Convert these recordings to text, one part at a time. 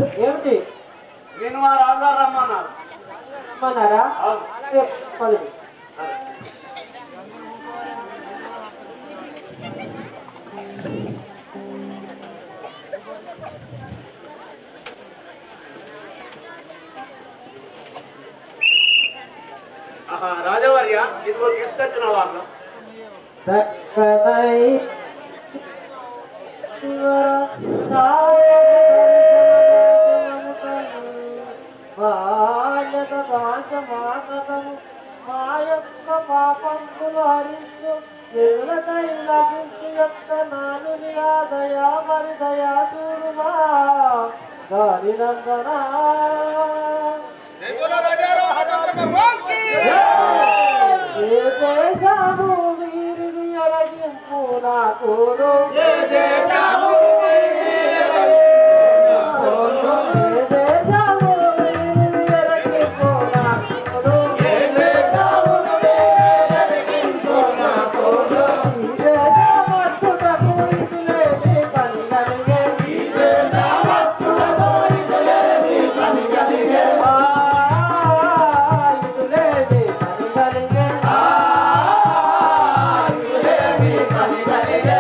ఏమిటి నేను మా రాజుగారు రమ్మన్నారు రమ్మన్నారా అవును. అలాగే పది ఆహా, రాజవర్య ఇదిగో తీసుకొచ్చిన వాళ్ళు సకలై బాలక భాషమాతము మాయొక్క పాపంపులు హరించు దేవులకై లభించు యొక్క నాలుని దయా మరి దయా చూరుమా దాని నందనా ఏ దేశము వీరిని అరగింపు నాకును ఏ దేశము వీరిని అరగింపు నాకును ఈ దేశమచ్చుటకు ఇటులేని పని కలిగే. ఆ, ఇటులేని పని కలిగే.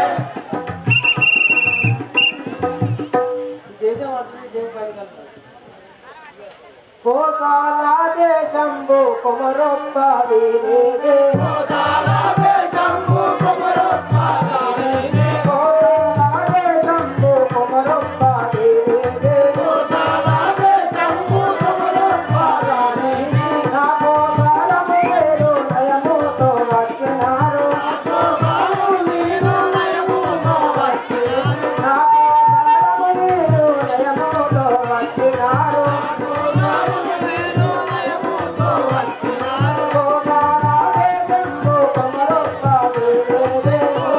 దేశం అర్థం దేశం పని కలిగే. కోసాల దేశంబు కొమరొప్ప వీరేగే కోసాల దేశంబు కొమరొప్ప వీరేగే నా కోసాలము మీరు నయముతో వచ్చినారు నా కోసాలము మీరు నయముతో వచ్చినారు కోసాల దేశంబు కొమరొప్ప వీరేగే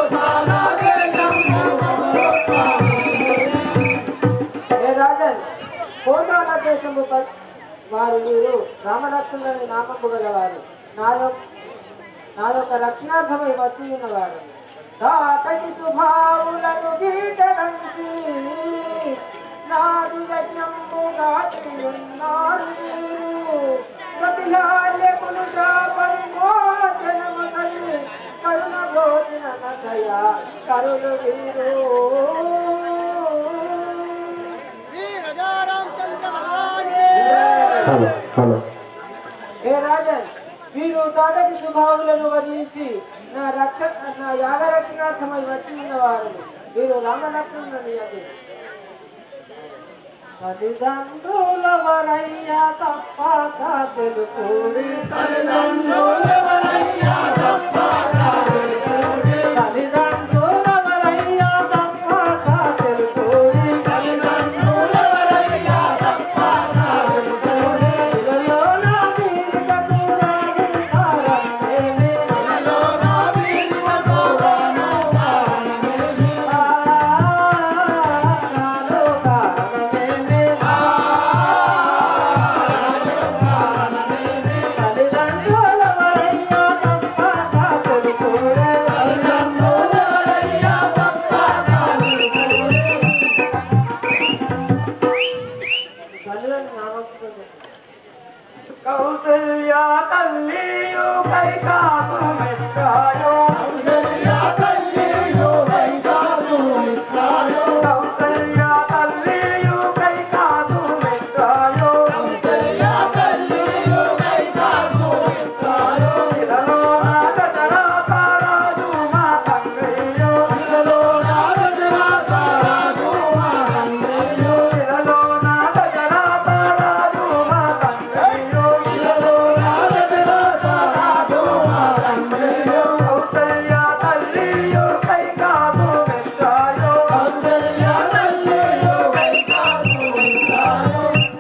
ఏ రాజన్ కోసాల దేశము ప- వారు మీరు రామలక్ష్మణుని నామము గలవారు నా యొక్క నా యొక్క రక్షణార్థమై వచ్చి ఉన్నవారు దాటకి శుభావులను గీటలంచి నాదు యజ్ఞముగా ఉన్నారు మీరు సతిహాల్యమును శాపరిమోచనము తల్లి కరుణ భోజన నదయ కరులు వీరు హలో హలో ఏ రాజన్ వీరు తోటకి శుభావులను వదిలించి నా రక్ష నా యాగ రక్షణార్థమై వచ్చి ఉన్నవారు వీరు రామలక్ష్మణుని అది తల్లిదండ్రుల వరయ్యా తప్పక తెలుసూడి తల్లిదండ్రుల వరయ్యా తప్పక తెలుసూడి ఇలలో నా వీరులకు రావిందారమ్మేమి. నాలో కారణమేమి. తల్లిదండ్రుల వరయ్యా తప్పక తెలుసూడే. తల్లిదండ్రుల నామముతో కౌసల్యా తల్లియు కైకాసు మెత్రాయో కౌసల్యా తల్లియు కైకాసు మెత్రాయో కౌసల్యా తల్లియు కైకాసు మెత్రాయో కౌసల్యా తల్లియు కైకాసు మెత్రాయో ఇలలో నా దశరథ రాజు మా తండ్రియో ఇలలో నా దశరథ రాజు మా తండ్రియో ఇలలో నా దశరథ రాజు మా తండ్రియో ఇలలో నా దశరథ రాజు మా తండ్రియో కౌసల్యా తల్లియు కైకాసు మెత్రాయో కౌసల్యా తల్లియు కైకాసు మెత్రాయో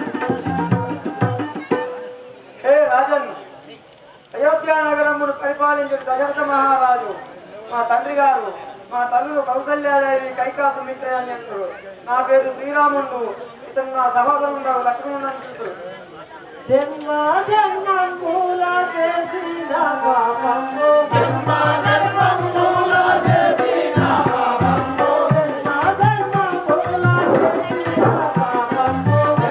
హే రాజన్ అయోధ్య నగరమును పరిపాలించిన దశరథ మహారాజు మా తండ్రి గారు మా తల్లు కౌసల్యాదేవి కైకాసు మిత్రయంత్రుడు నా పేరు శ్రీరాముడు ఇతను నా సహోదరుడు లక్ష్మణుడు అని తెలుసు జన్మ జన్మముల చేసిన పాపము జన్మ జన్మముల చేసిన పాపము జన్మ జన్మముల చేసిన పాపము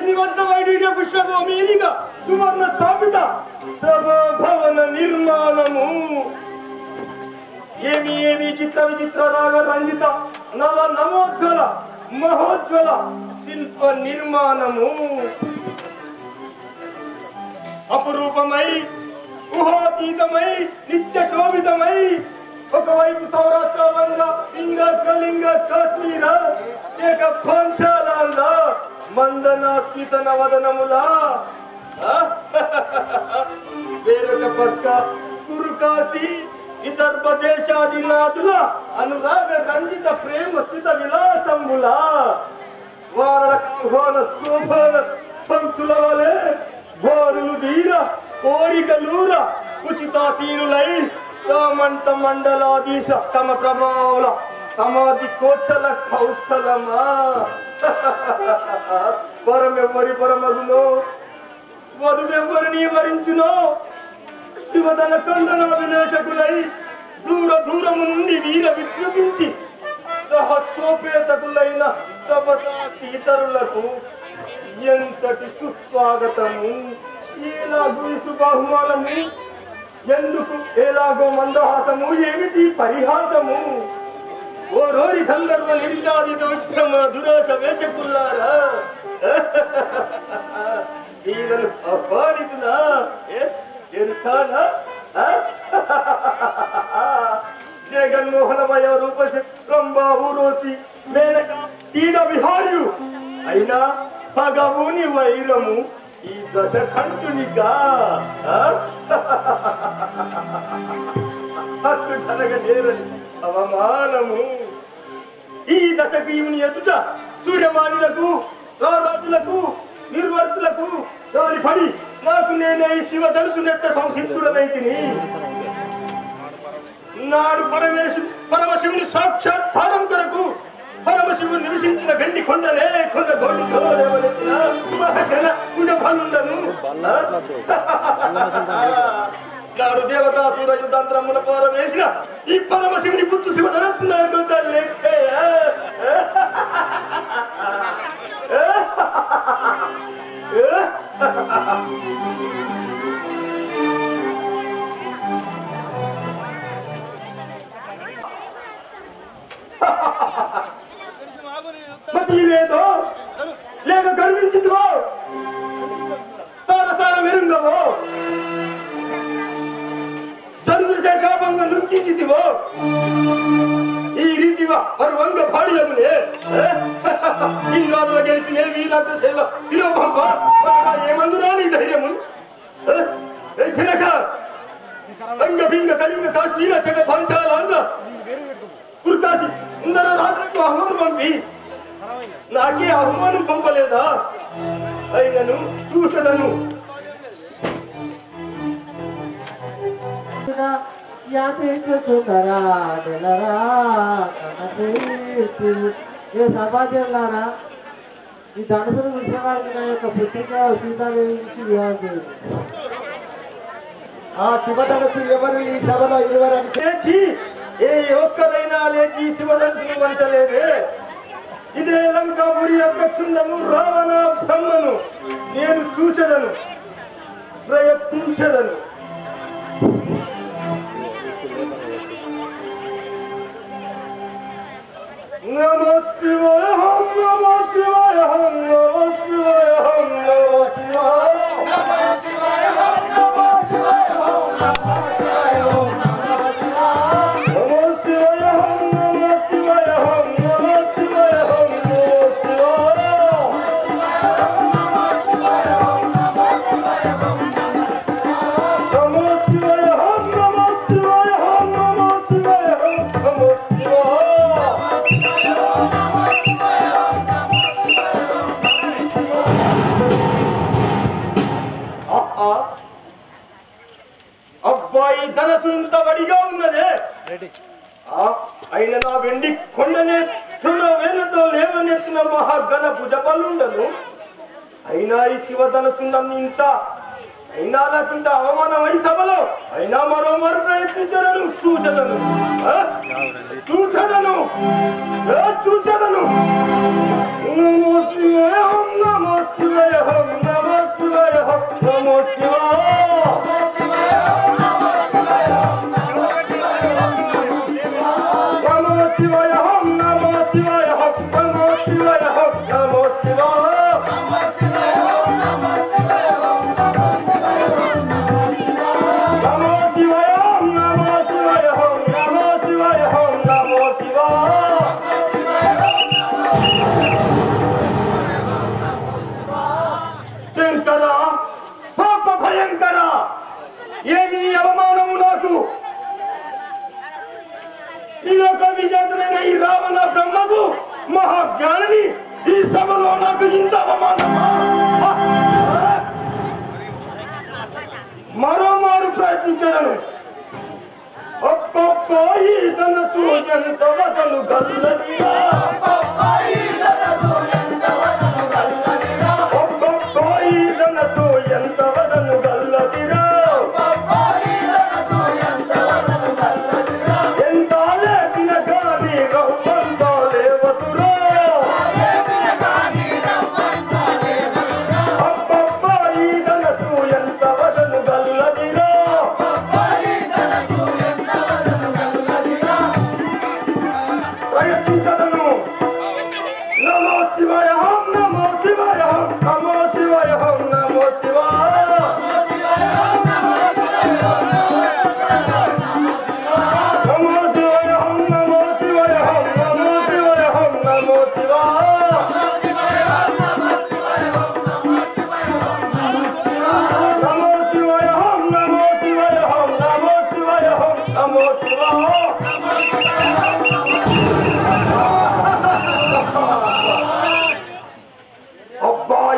శ్రీనివాస వైద్య పుష్పభూమిగా సువర్ణ స్థాపిత సభాభవన నిర్మాణము ఏమి ఏమి చిత్ర విచిత్ర రాగ రంజిత నవ నమోజ్వల మహోజ్వల శిల్ప నిర్మాణము అపురూపమై ఊహాతీతమై నిత్య శోభితమై ఒకవైపు సౌరాష్ట్ర వంద లింగ కళింగ కాశ్మీర చేక పంచాలాంద మందనాస్మిత నవదనములా ఆ? వేరొక పక్క కురుకాశి విదర్భ దేశాదినాథుల అనురాగ రంజిత ప్రేమ స్థిత విలాసముల వారల శోభన పంక్తుల వలె భోరులు వీర కోరికలూర ఉచితాసీనులై సామంత మండలాధీశ సమ ప్రభావుల సమాధి కోచల కౌశలమా పరమెవ్వరి పరమగునో వధువెవ్వరిని వరించునో శివదన కండన వినేశకులై దూర దూరము నుండి వీర విజృంభించి సహస్రోపేతకులైన సభతరులకు ఎంతటి సుస్వాగతము ఈలాగు బహుమానము ఎందుకు ఎలాగో మందహాసము ఏమిటి పరిహాసము ఓ రోరి గంధర్వ నిర్జాది దోషమ దురాశ వేషకుల్లారా వీరను అపారితునా ఎరుసానా జగన్మోహనమయ రూపశంబాబు రోసి మేనక ఈన విహార్యు అయినా భగవుని వైరము ఈ దశ కంటునిగా హక్కు జరగనేరని అవమానము ఈ దశకు ఈమెను ఎదుట సూర్యమానులకు రారాజులకు నిర్వర్తులకు దాని పడి నాకు నేనే ఈ శివ ధనుసు నెట్ట సంసిద్ధుడనైతిని నాడు పరమేశు పరమశివుని సాక్షాత్కారం కొరకు పరమశివుడు నివసించిన వెండి కొండలే కొండ గోడితో లేవనెత్తిన మహజన గుణభనుండను నాడు దేవతా సూరజు తంత్రముల పోర వేసిన ఈ పరమశివుని పుత్తు శివ ధనస్సునాడు తల్లెక్కే. మతి లేదో లేక గర్వించిందివో సార సార మెరుంగవో చంద్రుడే కాపంగా నృత్యించితివో ఈ రీతిగా పర్వంగ పాడియమునే ఇన్నాళ్ళ గెలిచిన వీరాట సేవ విలోపంప ఏమందురా నీ ధైర్యము చినక రంగ బింగ కలింగ కాశ్మీర చెగ పంచాల అంద కుర్కాసి ఇందరూ రాత్రికి ఆహ్వానం పంపి నాకే ఆహ్వానం పంపలేదా అయినను చూసదను యాత్రికుచుందరా నెలరా కనపేసి ఏ సమాజంలారా ఈ ధనుసును విషయవాడికి నా యొక్క పుత్రిక సీతాదేవి నుంచి వివాహం చేయండి ఆ శివధనస్సు ఎవరు ఈ సభలో ఇరువరు అని లేచి ఏ ఒక్కరైనా లేచి శివదంతిని వంచలేదే ఇదే లంకాపురి అధ్యక్షుండము రావణ బ్రహ్మను నేను చూచెదను ప్రయత్నించదను నమ శివాయ హం నమ శివాయ హం నమ శివాయ హం నమ శివాయ హం. నమ శివాయ హం నమ శివాయ హం నమ శివాయ హం నమ శివాయ నమ శివాయ హం నమ శివాయ హం నమ శివాయ హం నమ శివాయ ఆహా. అబ్బాయి ధనసు ఇంత వడిగా ఉన్నదే ఆ, అయిన నా వెండి కొండనే తృణ వేలతో లేవనెత్తిన మహాగణ భుజబలుండను అయినా ఈ శివధనసు నన్ను ఇంత అయినా నాకింత అవమానమై సభలో అయినా మరో మరు ప్రయత్నించదను చూచదను ఆ? చూచదను ఆ, చూచదను నమో శివాయ ఓం నమో శివాయ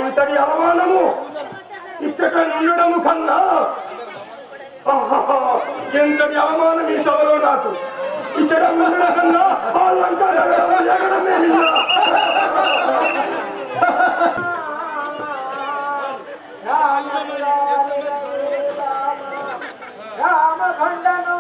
ఎంతటి అవమానము ఇచ్చట ఉండడము కన్నా ఆహాహా, ఎంతటి అవమానం ఈ సభలో నాకు ఇక్కడ ఉండడం కన్నా ఆ లంక ఎగరడం ఎగరడమే నిన్న. రామ రామ భండనో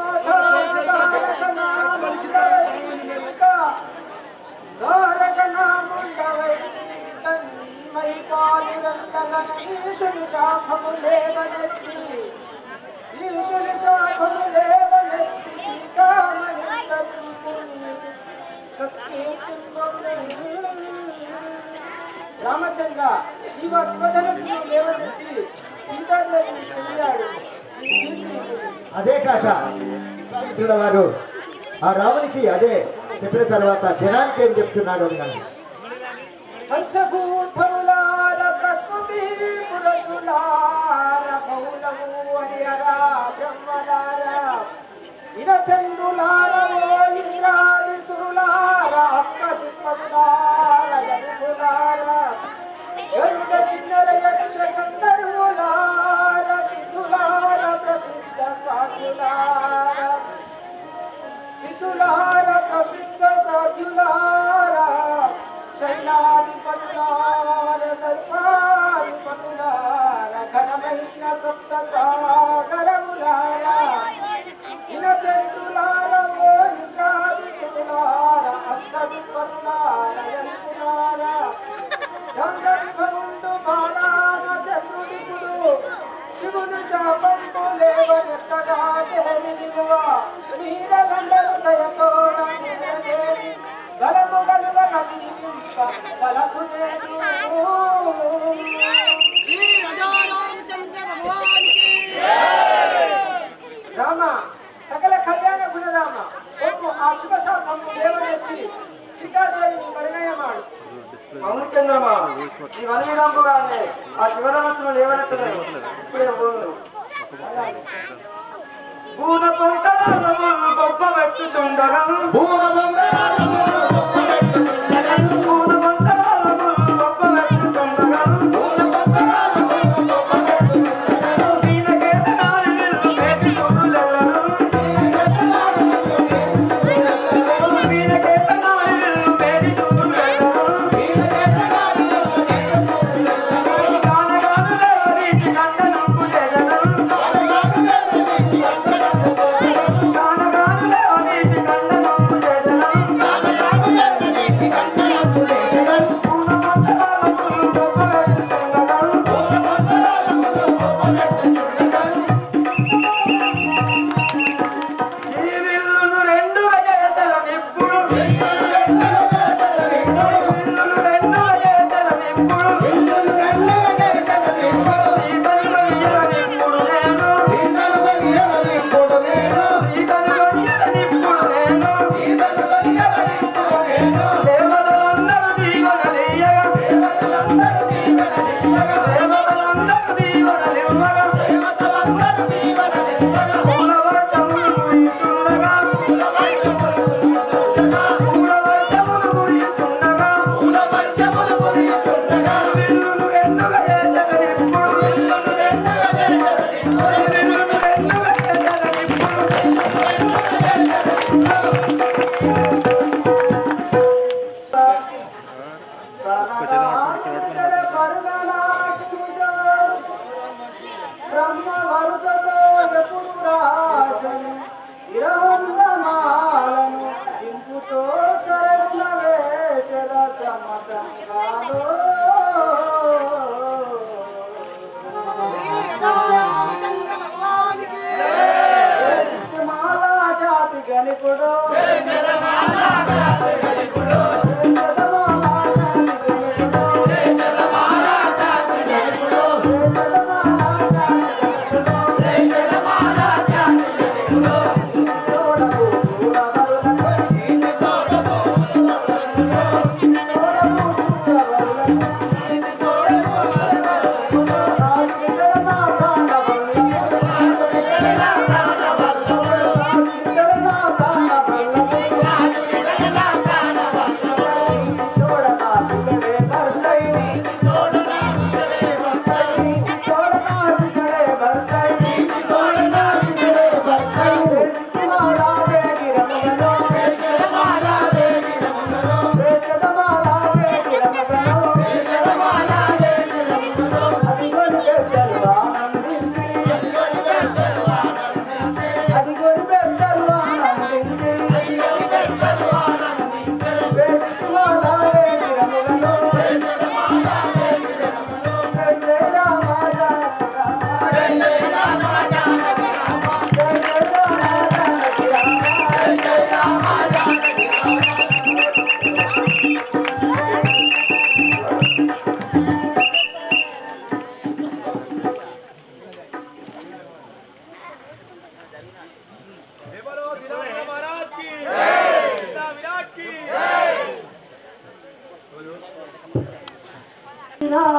తారక నాముండవై తన్మై పాలురంతగన ఈశుని శాఖము లేవనెత్తి ఈశుని శాఖము లేవనెత్తి రామచంద్ర శివ శివధనస్సును లేవనెత్తి సీతాదేవిని పొందాడు ఈ కీర్తి అదే కాక ఇక్కడ వారు ఆ రామునికి అదే చెప్పిన తర్వాత జనానికి ఏం చెప్తున్నాడు అని కానీ పంచభూతములార ప్రకృతి పురతులార పౌలము అనియరా బ్రహ్మలార ఇన చంద్రులార ఓ ఇంద్రాది సురులార అష్టదిక్పములార జనులార గరుడ కిన్నర యక్ష గంధర్వులార సిద్ధులార ప్రసిద్ధ సాధులార సిద్ధులార ప్రసిద్ధ సాధులార శైలాధిపతులార సర్వాధిపతులార ఘనమైన సప్త సాగరములార ఇన చంద్రులార ఓ ఇంద్రాది సుతులార అష్టదిపతులార యంతులార చంద్రదిపముండు బాలాన చంద్రుడిపుడు శివుని శాపంపు లేవనెత్తగా దేవి విలువ మీరలందరూ దయతోడ మీరదేవి బలము గలువ నదీవింప బలపు రామ సకల కళ్యాణ గుణరామ ఒప్పు ఆ శుభ శాపంపు లేవనెత్తి సీతాదేవిని పరిణయమాడు అవును చంద్రమా ఈ వనవిడంపుగానే ఆ శివరామత్రులు లేవనెత్తలేదు ఇప్పుడే పోను భూత పంకరాలము గొప్ప వ్యక్తుండగా భూత పంకరాలము గొప్ప వ్యక్తుండగా వీణకేతనాలు నిల్లు పేటి చూడులెల్లరు వీణకేతనాలు నిల్లు పేటి చూడులెల్లరు గానగానులే వరీచి కందనంపు జగనం గానగానులే వరీచి కందనంపు జగనం పూర్ణమంతరాలము గొప్ప వ్యక్తుండగా ఈ విల్లును రెండుగా చేతల నిప్పుడు విల్లును రెండుగా చేతల నిప్పుడు సీతను గొయ్యల నిప్పుడు నేను సీతను గొయ్యల నిప్పుడు నేను దేవతలందరూ దీవెన దీయగా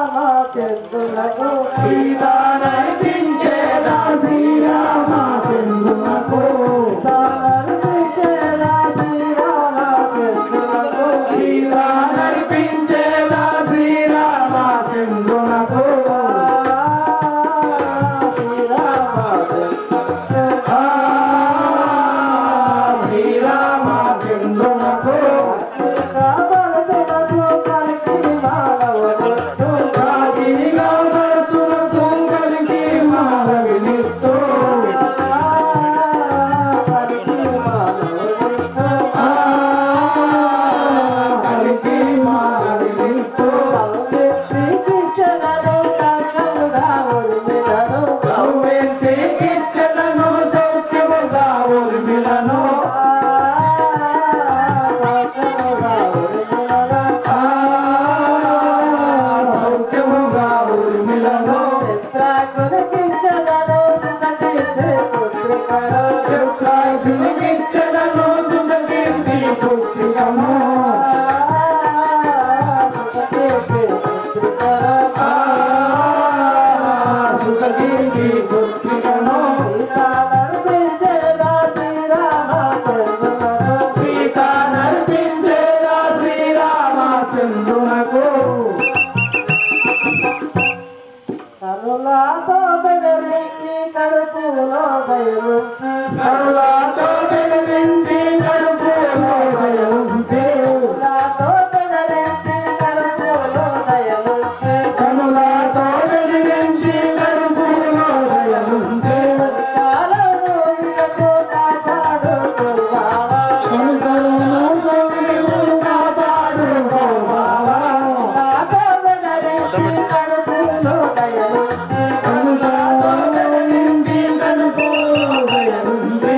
శ్రీరామచంద్రులకు సీతా నడిపించేదా శ్రీరామచంద్రునకు సమర్పించేదా శ్రీరామచంద్రులకు సీతా నడిపించేదా శ్రీరామచంద్రునకు ఆ శ్రీరామచంద్రునకు కాగిగా భరతునకు కలిగి మాధవినిస్తూ ఆ కలిగి మాధవినిస్తూ సౌవేంటి కిచ్చలను సౌఖ్యముగా ఉర్మిలను ఆ సౌఖ్యముగా ఉర్మిలను చిత్రాయుధుని కిచ్చలను సుందకీర్తి పుత్రికము ఆ సుందకీర్తి పుత్రికను సీతా నడిపించేదా శ్రీరామచంద్రునకు కరులాతో బెదిరించి కడుపులో బయలు కరుణాతో వెలిగించి కడుపులో దయలుంచి కరులాతో బెదిరించి కడుపులో బయలు కనులాతో వెలిగించి కడుపులో దయలుంచి కాలములకు కాపాడు బావా కనుకలను కవిలు కాపాడుకోవాలా కాతో బెదిరించి కడుపులో బయలు కనులాతో వెలిగించి కడుపులో దయలుంచి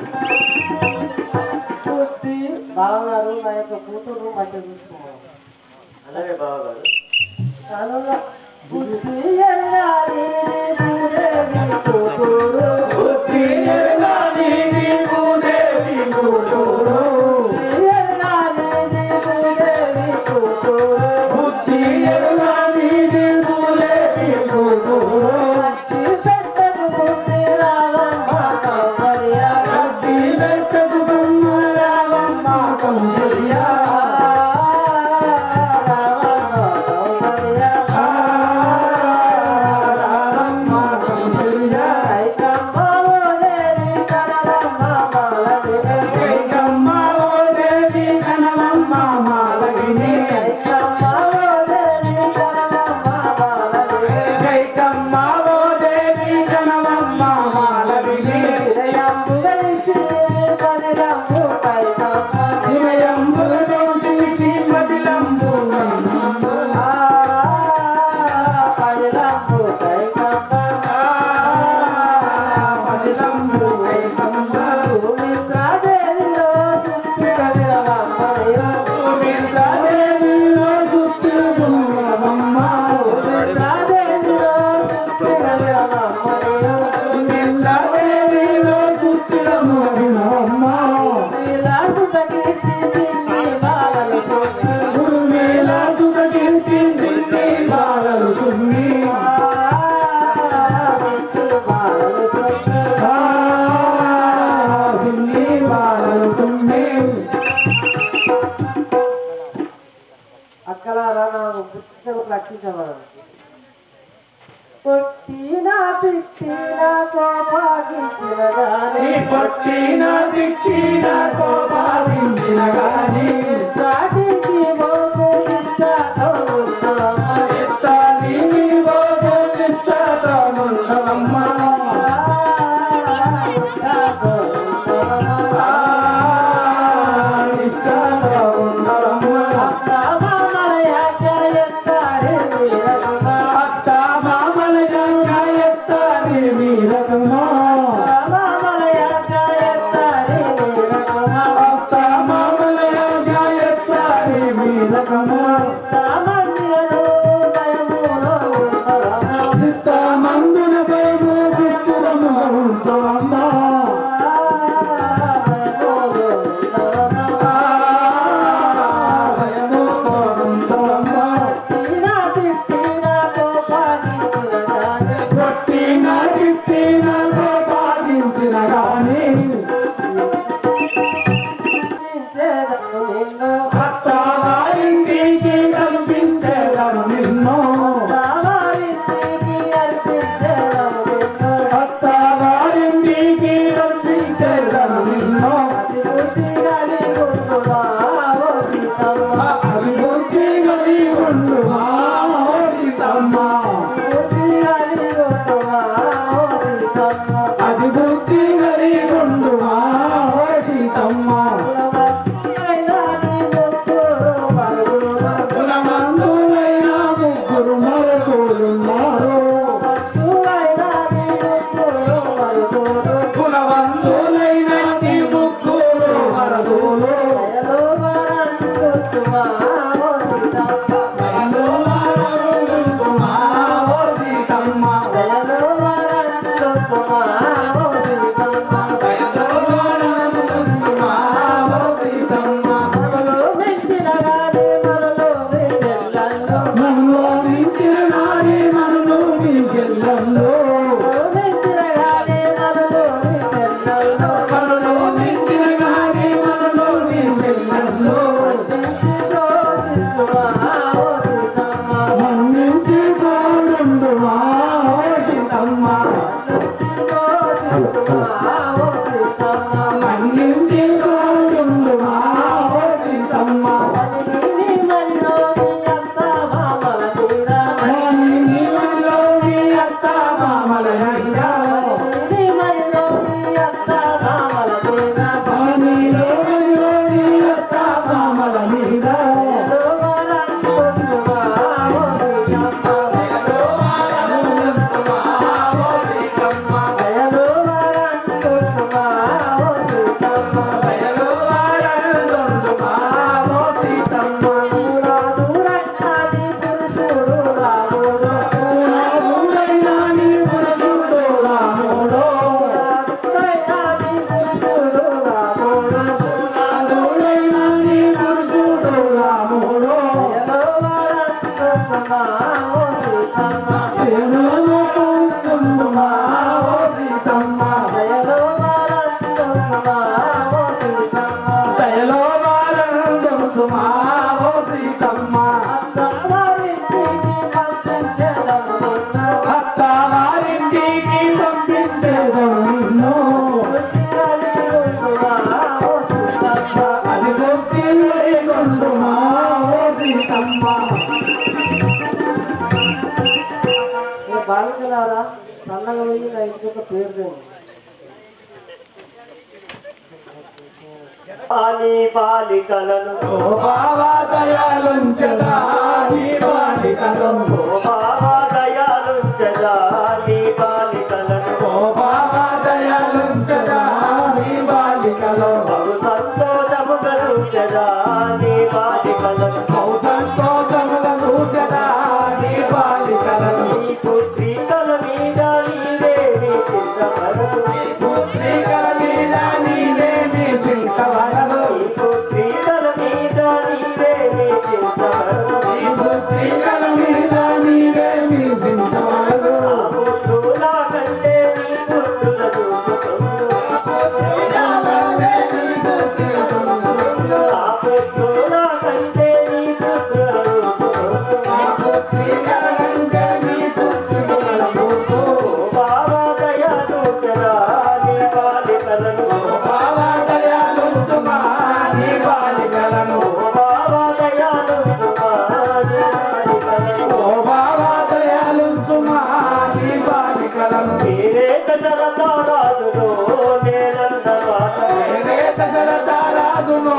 చూసి బావగారు నా యొక్క కూతురు మధ్య చూసుకోవాలి అలాగే బావగారు కనుల బుద్ధి ఎల్లాలి భూదేవి కూతురు బుద్ధి ఎరగాని నీకు దేవి కూతురు ఎల్లాలి భూదేవి కూతురు బుద్ధి ఎరగాని నీకు దేవి కూతురు అట్టి పెట్టకు బుద్ధి రావమ్మ కౌసల్య అగ్గి వెంకటు రావమ్మ కౌసల్య ఆ రావమ్మ కౌసల్య కైకమ్మ ఓ దేవి కనవమ్మ మాలగిని కైకమ్మ ఓ దేవి కనవమ్మ మాలగిని శివయంబుల నుంచి మదిలంబు మదిలంబు కైకమ్మ దేవిలో గుర్తుకున్నవమ్మ దేవిలో గుర్తులమ్మ గురుమేలా సుఖకీర్తి సిద్ధి బాలలు సున్ని ఆ సిన్ని బాలలు సున్ని అక్కలారా నాకు పుస్తకం రక్షించబడదు కొట్టినా తిట్టినా కోపాగించిన నీ పొట్టిన దిక్కిన కోపాదించిన గాని చాటికి మోపు ఇస్తాతో ఉన్నవమ్మ. ఎత్తాలి నీ బోధ నిష్టతోనున్నవమ్మ ఇస్తాతో ఉన్నవమ్మ. ఆ నిష్టతో ఉన్నవమ్మ అత్తమామలయాక ఎత్తాడే వీరగుమ. అత్త మామల జంగా ఎత్తాలి మీరకమో అత్తమామలయాక ఎత్తాడే వీరగుమ. అత్త మామల జంగా చెల్లెల్లో మిత్రగానే మనలోని చెల్లెల్లో మనలో మించిన గాని మనలోని చెల్లెల్లో శిశువా ఓ సీతమ్మ మన్నించి పాడుండు మా సీతమ్మ మన్నించి పాడుండు మా సీతమ్మ నీలోని అత్త మామల నయ్యా నీలోని అత్త మామల మీద దయలో వారందం సుమా ఓ సీతమ్మ అత్త వారింటికి పంపించేదం నిన్ను అది గొప్పి కొండుమా ఓ సీతమ్మ బాలికలారా సన్నగా వెళ్ళి నా ఇంకొక పేరు దేని పాలి బాలికలను ఓ బావా దయాలుంచదా నీ బాలికలను ఓ బాబా దయాలుంచదా నీ బాలికలను ఓ బావా దయాలుంచదా నీ బాలికలను బహు సంతోషము కలుగదా నీ బాలికలను ఔ సంతోషములను సదా నీ బాలికలను నీ పుత్రికల మీద నీవే నీ చింతపడదు పుత్రికల మీద నీవేమి చింతవడదు నీ పుత్రికల మీద నీవే నీ చింతపడదు ఈ పుత్రికల మీద నీవేమి చింతవడదు ఆ పుత్రుల కంటే నీ పుత్రుల చూసుకుందు ఆ పుత్రుల కంటే నీ పుత్రుల చూసుకుందు ఓ బాబా దయాలు కదా నీ బాలికలను ఓ బాబా దయాలు సుమా నీ బాలికలను మీరే దశరథరాజును నేనందమాట మీరే దశరథరాజును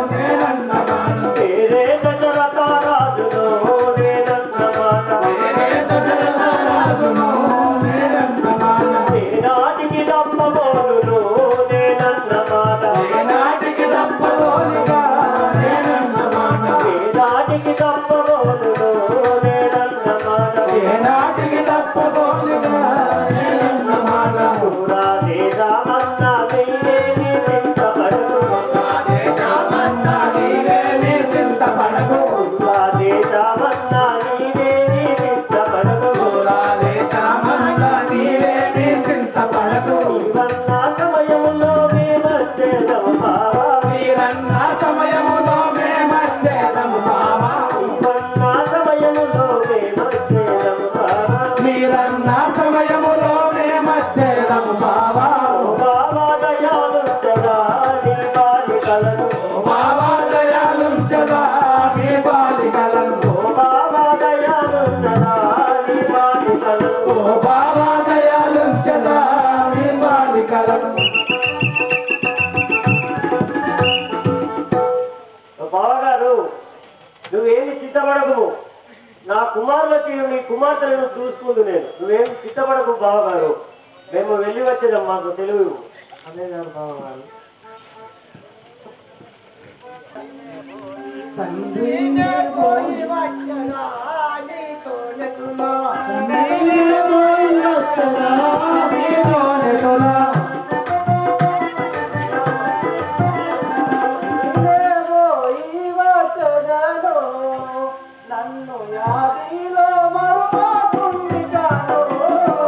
నేనందమాట నేనాటికి తప్పబోదును నేనన్నమాట నేనాటికి తప్పబోదును నేనన్నమాట పూరా దేశమన్నా నీవేమి చింతపడదు పూరా దేశమన్నా నీవేమి చింతపడదు ఇవన్న సమయంలో మేమచ్చేదము బావా సమయములో మేమచ్చేదము బావా ఇవన్న సమయంలో మేమచ్చేదము బావా మీరన్న సమయములో మేమచ్చేదము బావా బాబా దయాలు సదా నీ బాలికలను బావా దయాలుంచదా మీ బాలికలను బాబా దయాలు సదా నీ బాలికలను ఓ బావా దయాలుంచదా మీ బాలికలను బావగారు నువ్వేమి సిద్ధపడకు నా కుమారులకి నీ కుమార్తెలను చూసుకుందు నేను నువ్వేమి సిద్ధపడకు బావగారు మేము వెళ్ళి వచ్చేదాం మాకు తెలివి ఇవ్వు. అదే గారు బావగారు నన్ను యాదిలో మరువకుండిగాను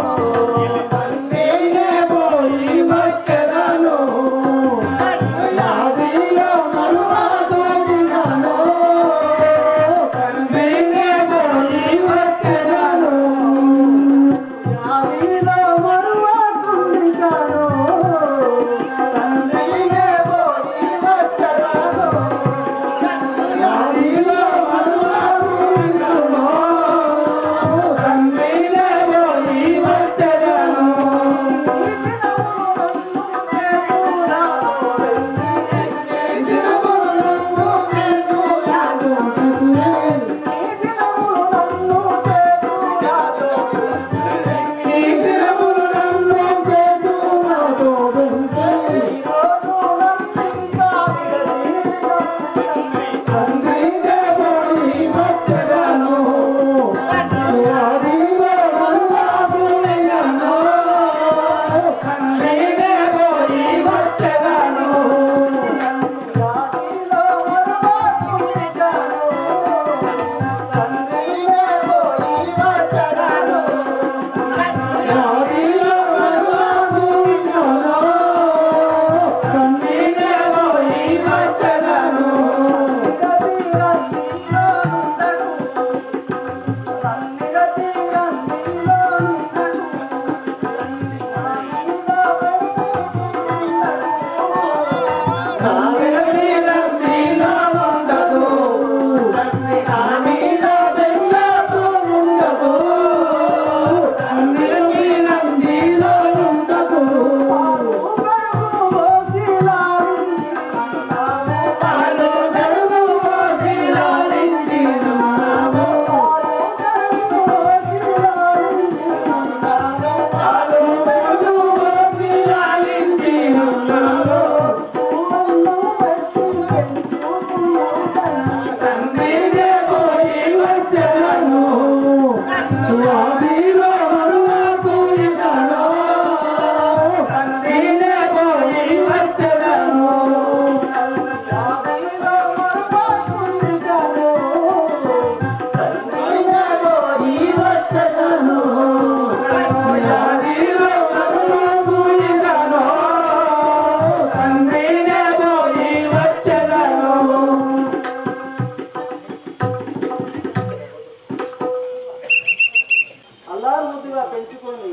కోరుకొని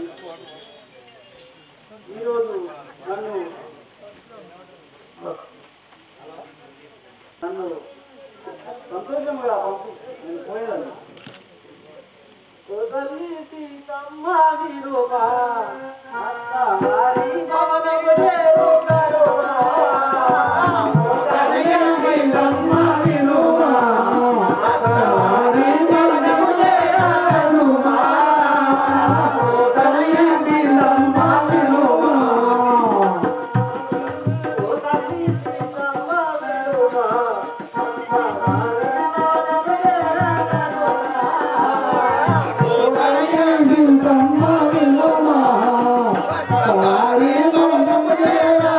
ఈరోజు నన్ను నన్ను సంతోషంగా పంపి నేను పోయేదాన్ని ఓ తల్లి సీతమ్మ విరువా, అత్త వారి భవనము చేరుగరువా. ఓ తల్లి సీతమ్మ వినుమా, అత్తవారి భవనము చేరగనుమా. ఓ తల్లి సీతమ్మ వినుమా, ఓ తల్లి సీతమ్మ విరువా, అత్త వారి భవనము చేరుగరువా. ఓ తల్లి సీతమ్మ వినుమా, అత్తవారి భవనము చేరగనుమా.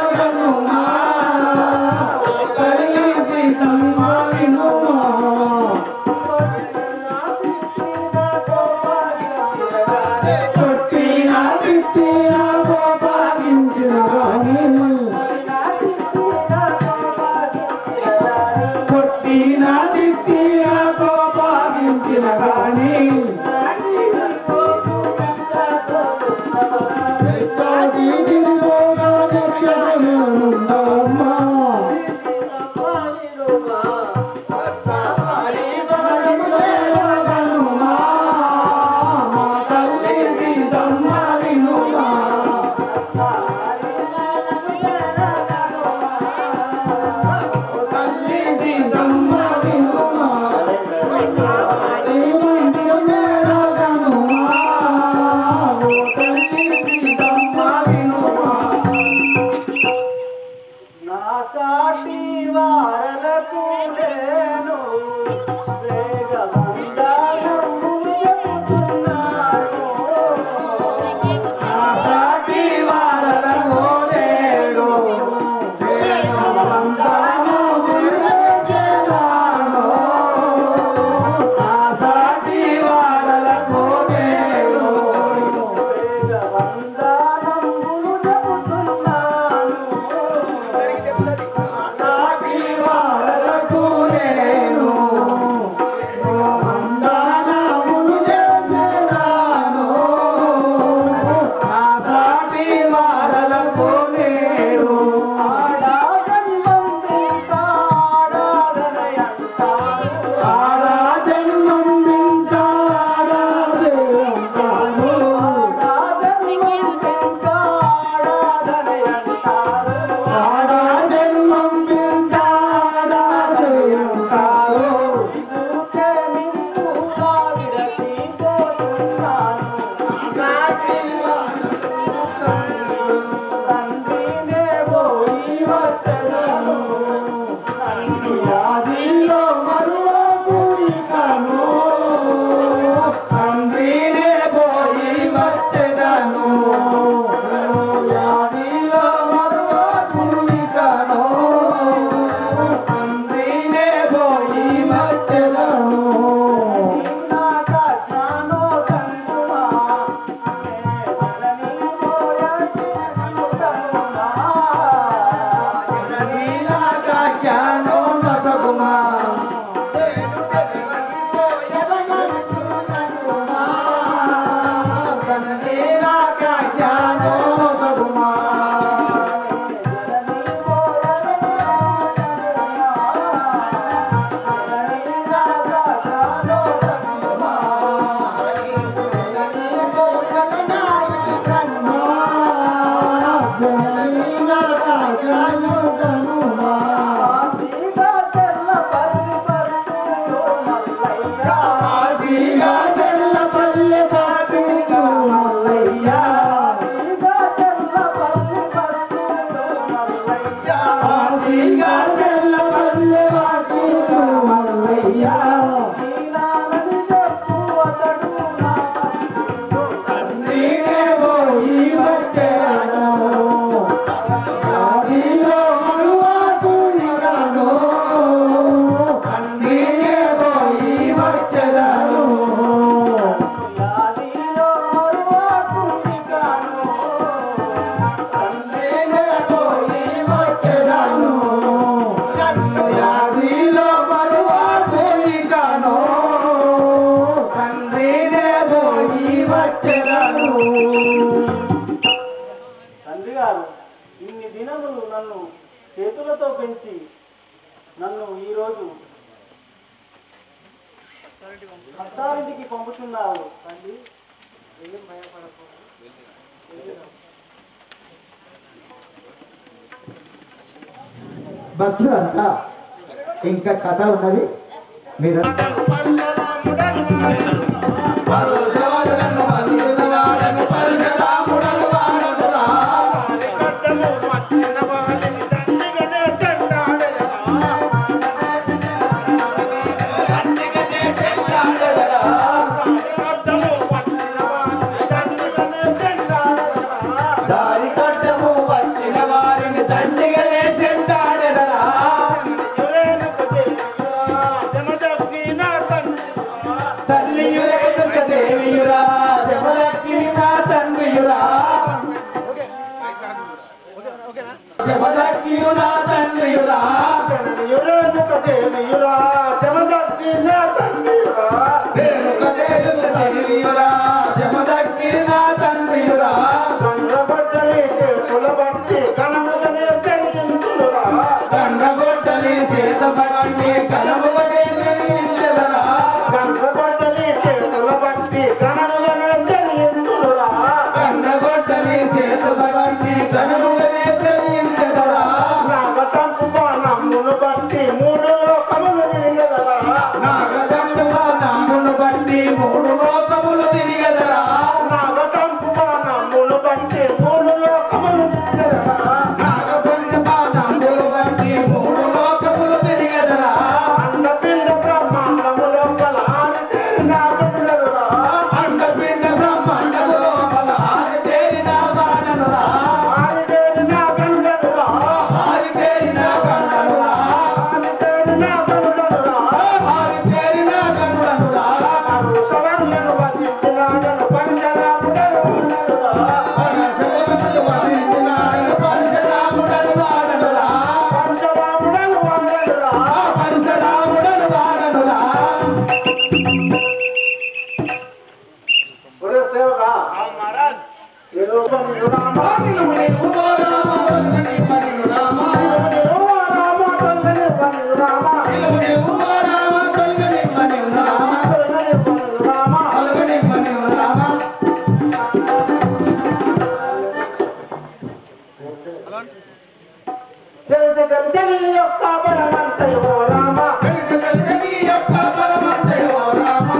వచ్చెదను తండ్రి గారు ఇన్ని దినములు నన్ను చేతులతో పెంచి నన్ను ఈరోజు అత్తారింటికి పంపుతున్నావు తండ్రి ఏం భయపడకు భక్తులంతా ఇంకా కథ ఉన్నది మీరు పరశురాముడను వందినవాడను పరశురాముడను వాడనురా. దారి కష్టము వచ్చిన వారిని దండిగనే చెండాడెదరా తల్లియురేనుక దేవియురా జమలక్ష్మి నా తండ్రియురా జమలక్ష్మియు నా తండ్రియురా రేణుక దేవియు తల్లియురా జమలక్ష్మి నా తండ్రియురా కండగొడ్డలి చేత పట్టి కలముగనే తెలియించెదరా కండగొడ్డలి చేత పట్టి కలముగనే తెలియించెదరా నాగదండుగా నామును బట్టి మూడు లోకములు తిరిగదరా నాగదండుగా నామును బట్టి మూడు లోకములు తిరిగదరా అండపిండ బ్రహ్మాండము లోపల ఆరితేరిన బాణనురా ఆరితేరిన గండనురా ఆరితేరిన గండనురా పరశురాముడు వధించినాడను పరశురాముడను వాడనురా పరశురాముడను వాడనురా నిలువుని నువ్వో రామ వల్లని పనిను రామ నిలువుని నువ్వో రామ తొలగని పనిను రామ తొలగని పనిను రామ కలిసి కలిసి నీ యొక్క బలమంతయో రామ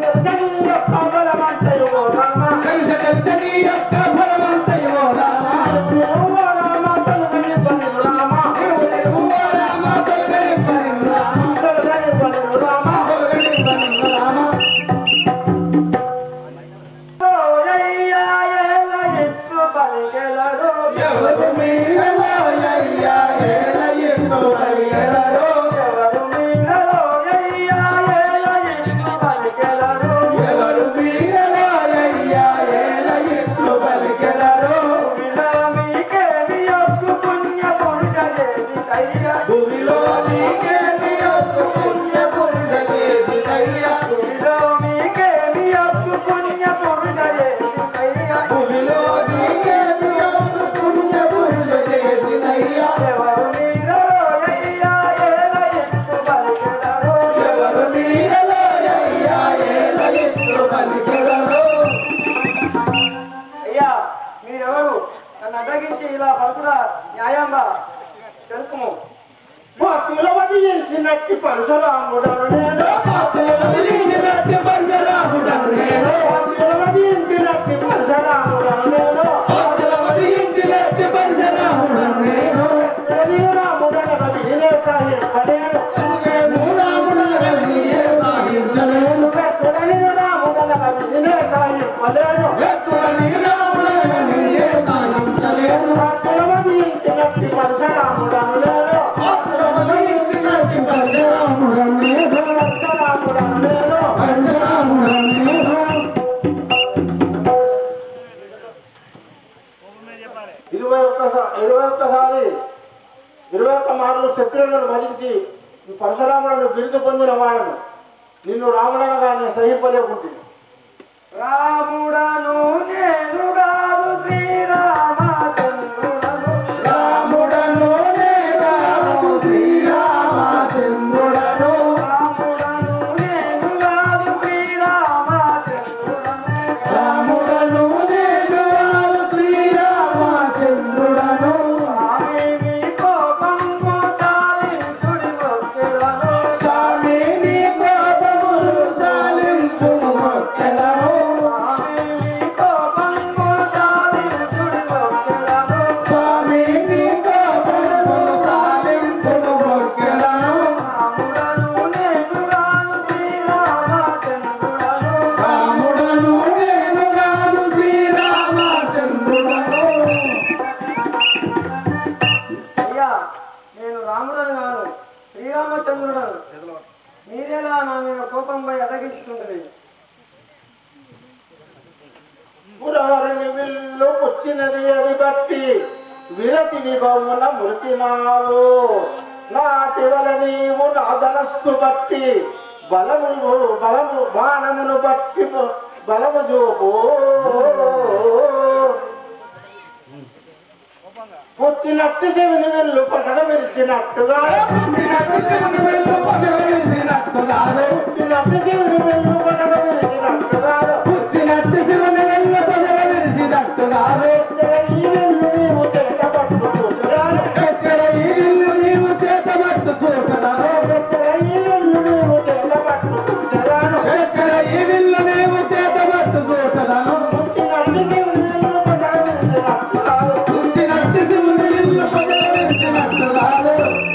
కలిసి కలిసి నీ యొక్క బలమంతయో రామ నిలువుని నువ్వో రామ తొలగని పనిను రామ తొలగని పనిను రామ ఎవరు మీరలో అయ్యా ఏల ఎన్నో పరిగెలరో ఎవరు మీరలో అయ్యా ఏల ఎన్నో పరిగెలరో భూమిలో నీకేమి యొక్క పుణ్య పురుష చేసి దయ్యా భూమిలో నీకేమి యొక్క పుణ్య పురుష చేసి దయ్యా ఎవరు మీరలో అయ్యా ఏల ఎన్నో పరిగెలరో అయ్యా మీరెవరు నన్ను అడ్డగించి ఇలా పలుకురా న్యాయంగా తెలుసుము వదిలించినట్టు పరశురాముడను నేను వదిలించినట్టు పరశురాముడను నేను వదిలించినట్టు పరశురాముడను నేను వదిలించినట్టు పరశురాముడను నేను రాముడనగా వినేశాయి పడేను నేను రాముడను నీయే సాగించలేను రాముడనగా వినేశాయి పడేను ఎత్తులని రాముడను నీయే సాగించలేను వదిలించినట్టు పరశురాముడను నేను వదిలించినట్టు పరశురాముడను నేను పరశురాముడను నేను పరశురాముడను నేను ఇరవై ఒక్కసారి ఇరవై ఒక్కసారి ఇరవై ఒక్క మార్లు శత్రువులను వధించి ఈ పరశురాములను బిరుదు పొందిన వాడను నిన్ను రాముడనగా నేను సహింపలేకుంటుంది రాముడను నేను కాదు శ్రీరామచంద్రుడను రాముడను నేరాము శ్రీరామచంద్రుడను రాముడను నేను కాదు శ్రీరామచంద్రుడను రాముడను నేరాము శ్రీరామచంద్రుడను స్వామి మీ కోపంబు చాలించుడి భక్తులను స్వామి నీ పాపములు చాలించుము భక్తులను స్వామి మీ కోపంబు చాలించుడి భక్తులను స్వామి నీ పాపములు చాలించుము భక్తులను రాముడను నేను కాదు శ్రీరామచంద్రుడను రాముడను నేను కాదు శ్రీరామచంద్రుడను అయ్యా నేను రాముడను కాను శ్రీరామచంద్రుడను మీరేలా నా మీద కోపంపై అడగించుకుంటుంది మురారిని విల్లు పుచ్చినది అది బట్టి విరసి విభవమున మురిసినావు నాటి వల నీవు నా ధనస్సు బట్టి బలము బలము బాణమును బట్టి బలము చూపు పుచ్చినట్టు శివుని విల్లు పసగ విరిచినట్టుగా పుట్టినట్టు శివుని వెళ్ళు పగలిసినట్టుగాను పుట్టినట్టు శివుని విల్లు పసగ విరిచినట్టుగా పుచ్చినట్టు శివుని వెళ్ళు పగలిసినట్టుగాను ఈ విల్లు నీవు చేత పట్టుకుంటున్నాను ఎక్కడ ఈ విల్లు నీవు చేతబట్టు చూసదాను ఎక్కడ ఈ విల్లు నీవు చేతబట్టు చూసదాను పుచ్చినట్టు శివుని విల్లు పగలిసినట్టుగాను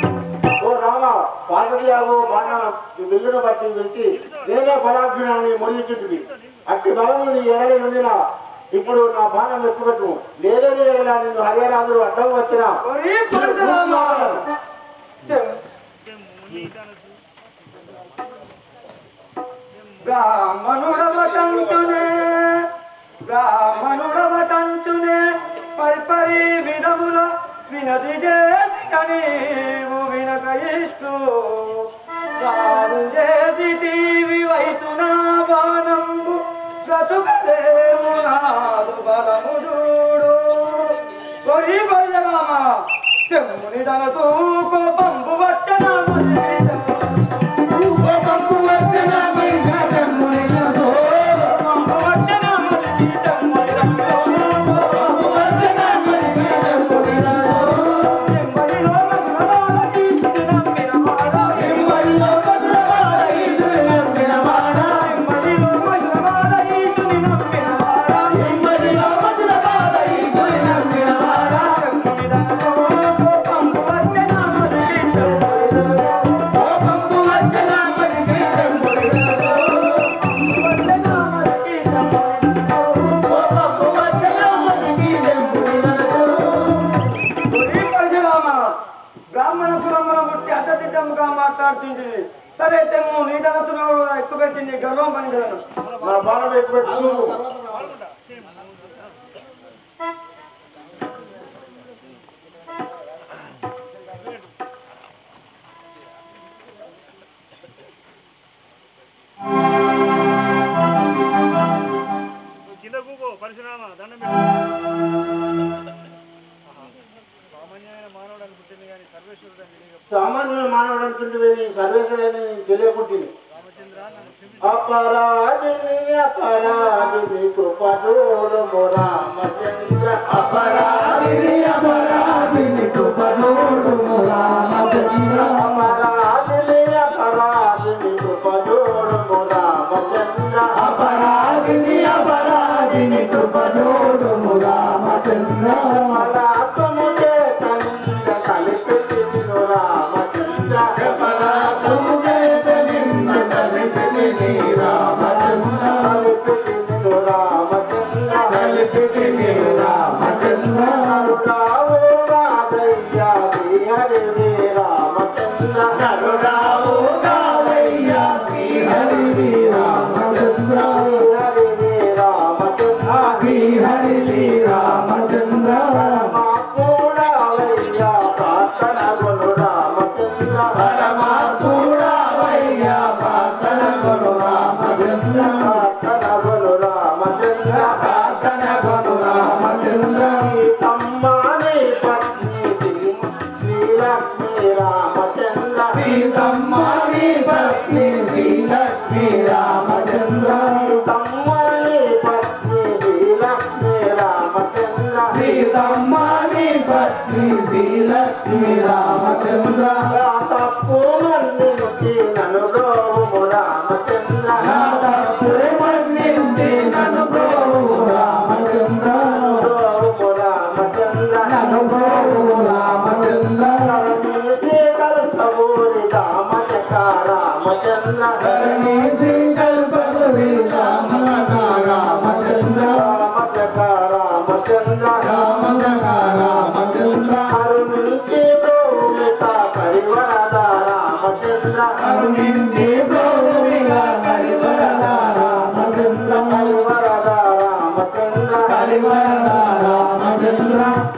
విల్లును బట్టి పిలిచి నేనే బలాభ్యునాన్ని ముడిచుంటుంది అట్టి బలము నీ ఎరడి ఉందిన ఇప్పుడు నా బాణం ఎక్కుపెట్టు లేదని ఎరలా నిన్ను హరిహరాజులు అడ్డం వచ్చినా ఒరే పరశురామ! బ్రాహ్మణుడవ కంచునే బ్రాహ్మణుడవ కంచునే పరిపరి విధముల వినది చేసి నీవు వినక ఇస్తూ రాను చేసి తీవి వైతునా బాణంబు బ్రతుకదేము నాదు బలము చూడు ఒరి బలరామ తెమ్ముని తనసు కోపంబు వచ్చన కోపంపు వచ్చిన మైసటమ్మునినసో. వచ్చన తెమ్ముని కోపంపు వచ్చిన మైసటమ్మునినసో. తెమ్మడిలో మసలవాడ తీసుకునమ్మిన వాడ ఎమ్మడిలో భద్రవాడ ఈశుని నమ్మినవాడ. తెమ్మడిలో మసలవాడ ఈశుని నమ్మిన వాడ ఎమ్మడిలో భద్రవాడ ఈశుని నమ్మినవాడ. తెమ్ముని తనసు కోపంబు వచ్చన కోపంపు వచ్చిన మైసటమ్మునినసో. కోపంపు వచ్చిన మైసటమ్మునినసో. పరశురామ బ్రాహ్మణ కులమున పుట్టి అడ్డదిడ్డముగా మాట్లాడుతుంది సరే తెమ్ము నీ ధనసులో ఎక్కువ పెట్టింది గర్వం పనిచేయను మన బాణం ఎక్కుపెట్టు చూపు కింద కూకో పరిశ్రమ దండం పెట్టు సామాన్యమైన మానవుడు పుట్టింది కానీ సర్వేశ్వరుడు అని తెలియక సామాన్యుడు మానవుడు అనుకుంటే సర్వేశ్వరుడని తెలియకుంటుంది రామచంద్ర నన్ను క్షమించు అపరాధిని అపరాధిని కృపదోడు రామచంద్ర అపరాధిని అపరాధిని కృపదోడుము రామచంద్ర అపరాధిని అపరాధిని కృపదోడు రామచంద్ర అపరాధిని అపరాధిని కృపదోడుము రామచంద్ర కమలాత్మము చేతనింద కలిపి తిను రామచంద్ర కమలాత్మము చేత నిన్న కలిపితిని రామచంద్ర కలిపి తిను రామచంద్ర కలిపితిని రామచంద్ర కరుణావు రాధయ్యా శ్రీహరి రామచంద్ర కరుణావు కావయ్యా శ్రీహరి రామచంద్ర శ్రీహరి రామచంద్ర శ్రీహరి రామచంద్ర మాకూడవయ్యా ప్రార్థన కొను రామచంద్ర పరమాత్ముడావయ్యా ప్రార్థన కొను రామచంద్ర ప్రార్థన కొను రామ ప్రార్థన కొను రామచంద్ర సీతమ్మని పత్ని శ్రీ- శ్రీలక్ష్మీ రామచంద్ర సీతమ్మని పత్ని శ్రీలక్ష్మీ రామచంద్ర సీతమ్మని పత్ని శ్రీలక్ష్మీ రామచంద్ర సీతమ్మని పత్ని శ్రీలక్ష్మీ రామచంద్ర నా తప్పు మన్నించి నన్ను బ్రోము రామచంద్ర నా తప్పు మన్నించి నన్ను ప్రోవు రామచంద్ర బ్రోము రామచంద్ర నన్ను ప్రోవు రామచంద్ర ధరణి కల్పవూరి రామచక రామచంద్ర ధరణి శ్రీకల్పగురి రామసఖ రామచంద్ర రామచక రామచంద్ర రామసఖ రామచంద్ర కరుణించి బ్రోమిత పరివరద రామచంద్ర కరుణించి ప్రోవిగా పరివరద రామచంద్ర పరివరద రామచంద్ర పరివరద రామచంద్ర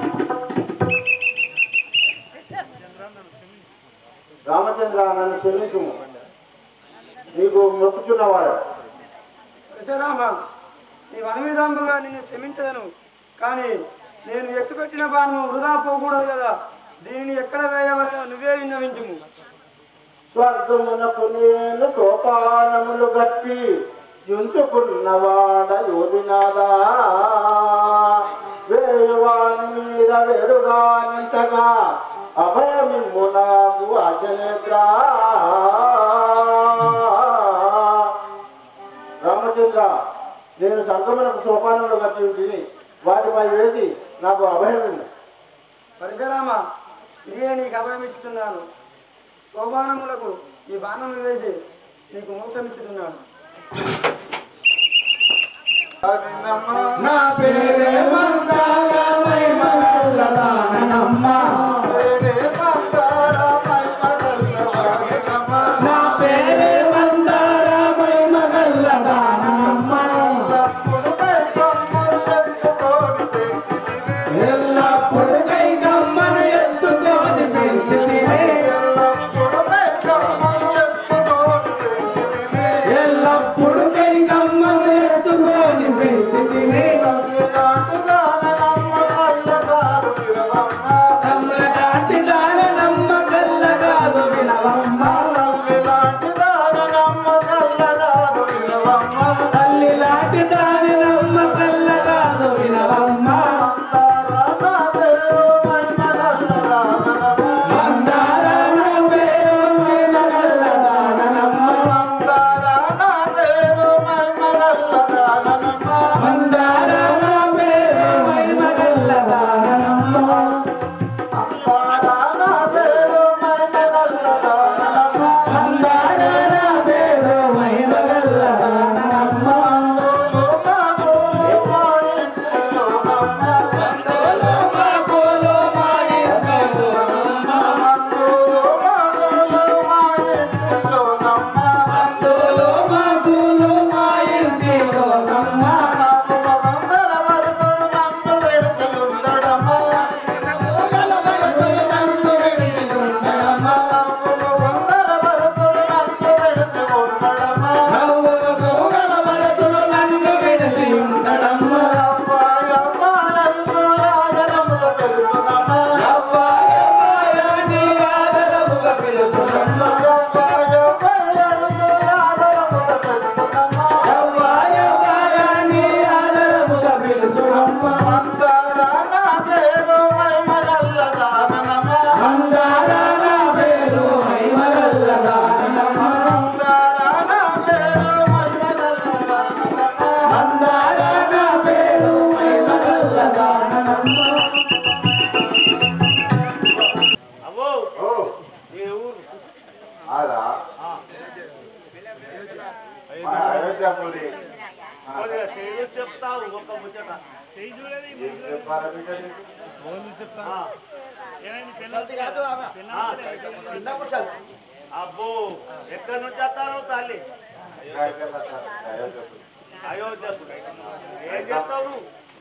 రామచంద్ర నన్ను క్షమించుము నీకు మొక్కుచున్నవాడు పరశురామ నీ వనవిధాంబుగా నిన్ను క్షమించదను కానీ నేను ఎక్కుపెట్టిన బాణము వృధా పోకూడదు కదా దీనిని ఎక్కడ వేయవలన నువ్వే విన్నవించుము స్వర్గమునకు నేను సోపానములు గట్టి యుంచుకున్నవాడ యోగినాదా వేయువాని మీద వెరుగానించగా అభయమిమ్ము నాకు అజనేత్ర రామచంద్ర నేను సంగమునకు సోపానములు కట్టి ఉంటిని వాటిపై వేసి నాకు అభయం పరశురామ ఇదే నీకు అభయమిచ్చుతున్నాను సోపానములకు ఈ బాణములు వేసి నీకు మోక్షమిచ్చుతున్నాను నా పేరే మందారమై మగల్లదానమ్మ నా పేరే మందారమై మగల్లదానమ్మ ఎల్లప్పుడు కై గమ్మను ఎత్తుకొని పెంచితినే ఎల్లప్పుడు కై గమ్మను ఎత్తుకొని పెంచితినే కళ్ళ దాటి దానమ్మ కళ్ళ కాదు వినవమ్మ తల్లి లాంటి దాని నమ్మ కళ్ళ కాదు వినవమ్మ మందార నా పేరు మైన కళ్ళ దానమ్మ మందార నా పేరు మైన కళ్ళ దానమ్మ మందార నా పేరు మైన కళ్ళ దానమ్మ మా కోలో మా ఇంట్లో అందులో మా పూలు మా ఇంటిలో నమ్మ నన్ను విడిచి ఉండడమ్మ నవ్వులు గోగల భరతుడు నన్ను విడిచి ఉండడమ్మ అవ్వాయ మాయ నీ ఆదరముగా పిలుచునమ్మ అవ్వాయ మాయ నీ ఆదరముగా పిలుచునమ్మ మందార నా పేరు మైమగల్లదానమ్మ మందార నా పేరు మైమగల్లదానమ్మ అవ్వో ఏ ఊరు కొద్దిగా సేవ చెప్తావు ఒక ముచ్చట చేయి చూడలేదు ఈ ముందు చెప్తా ఆ, ఏమైంది పిల్లలు ఆ. అబ్బో ఎక్కడి నుంచి వస్తాను తల్లి అయోధ్య ఏం చేస్తావు నువ్వు?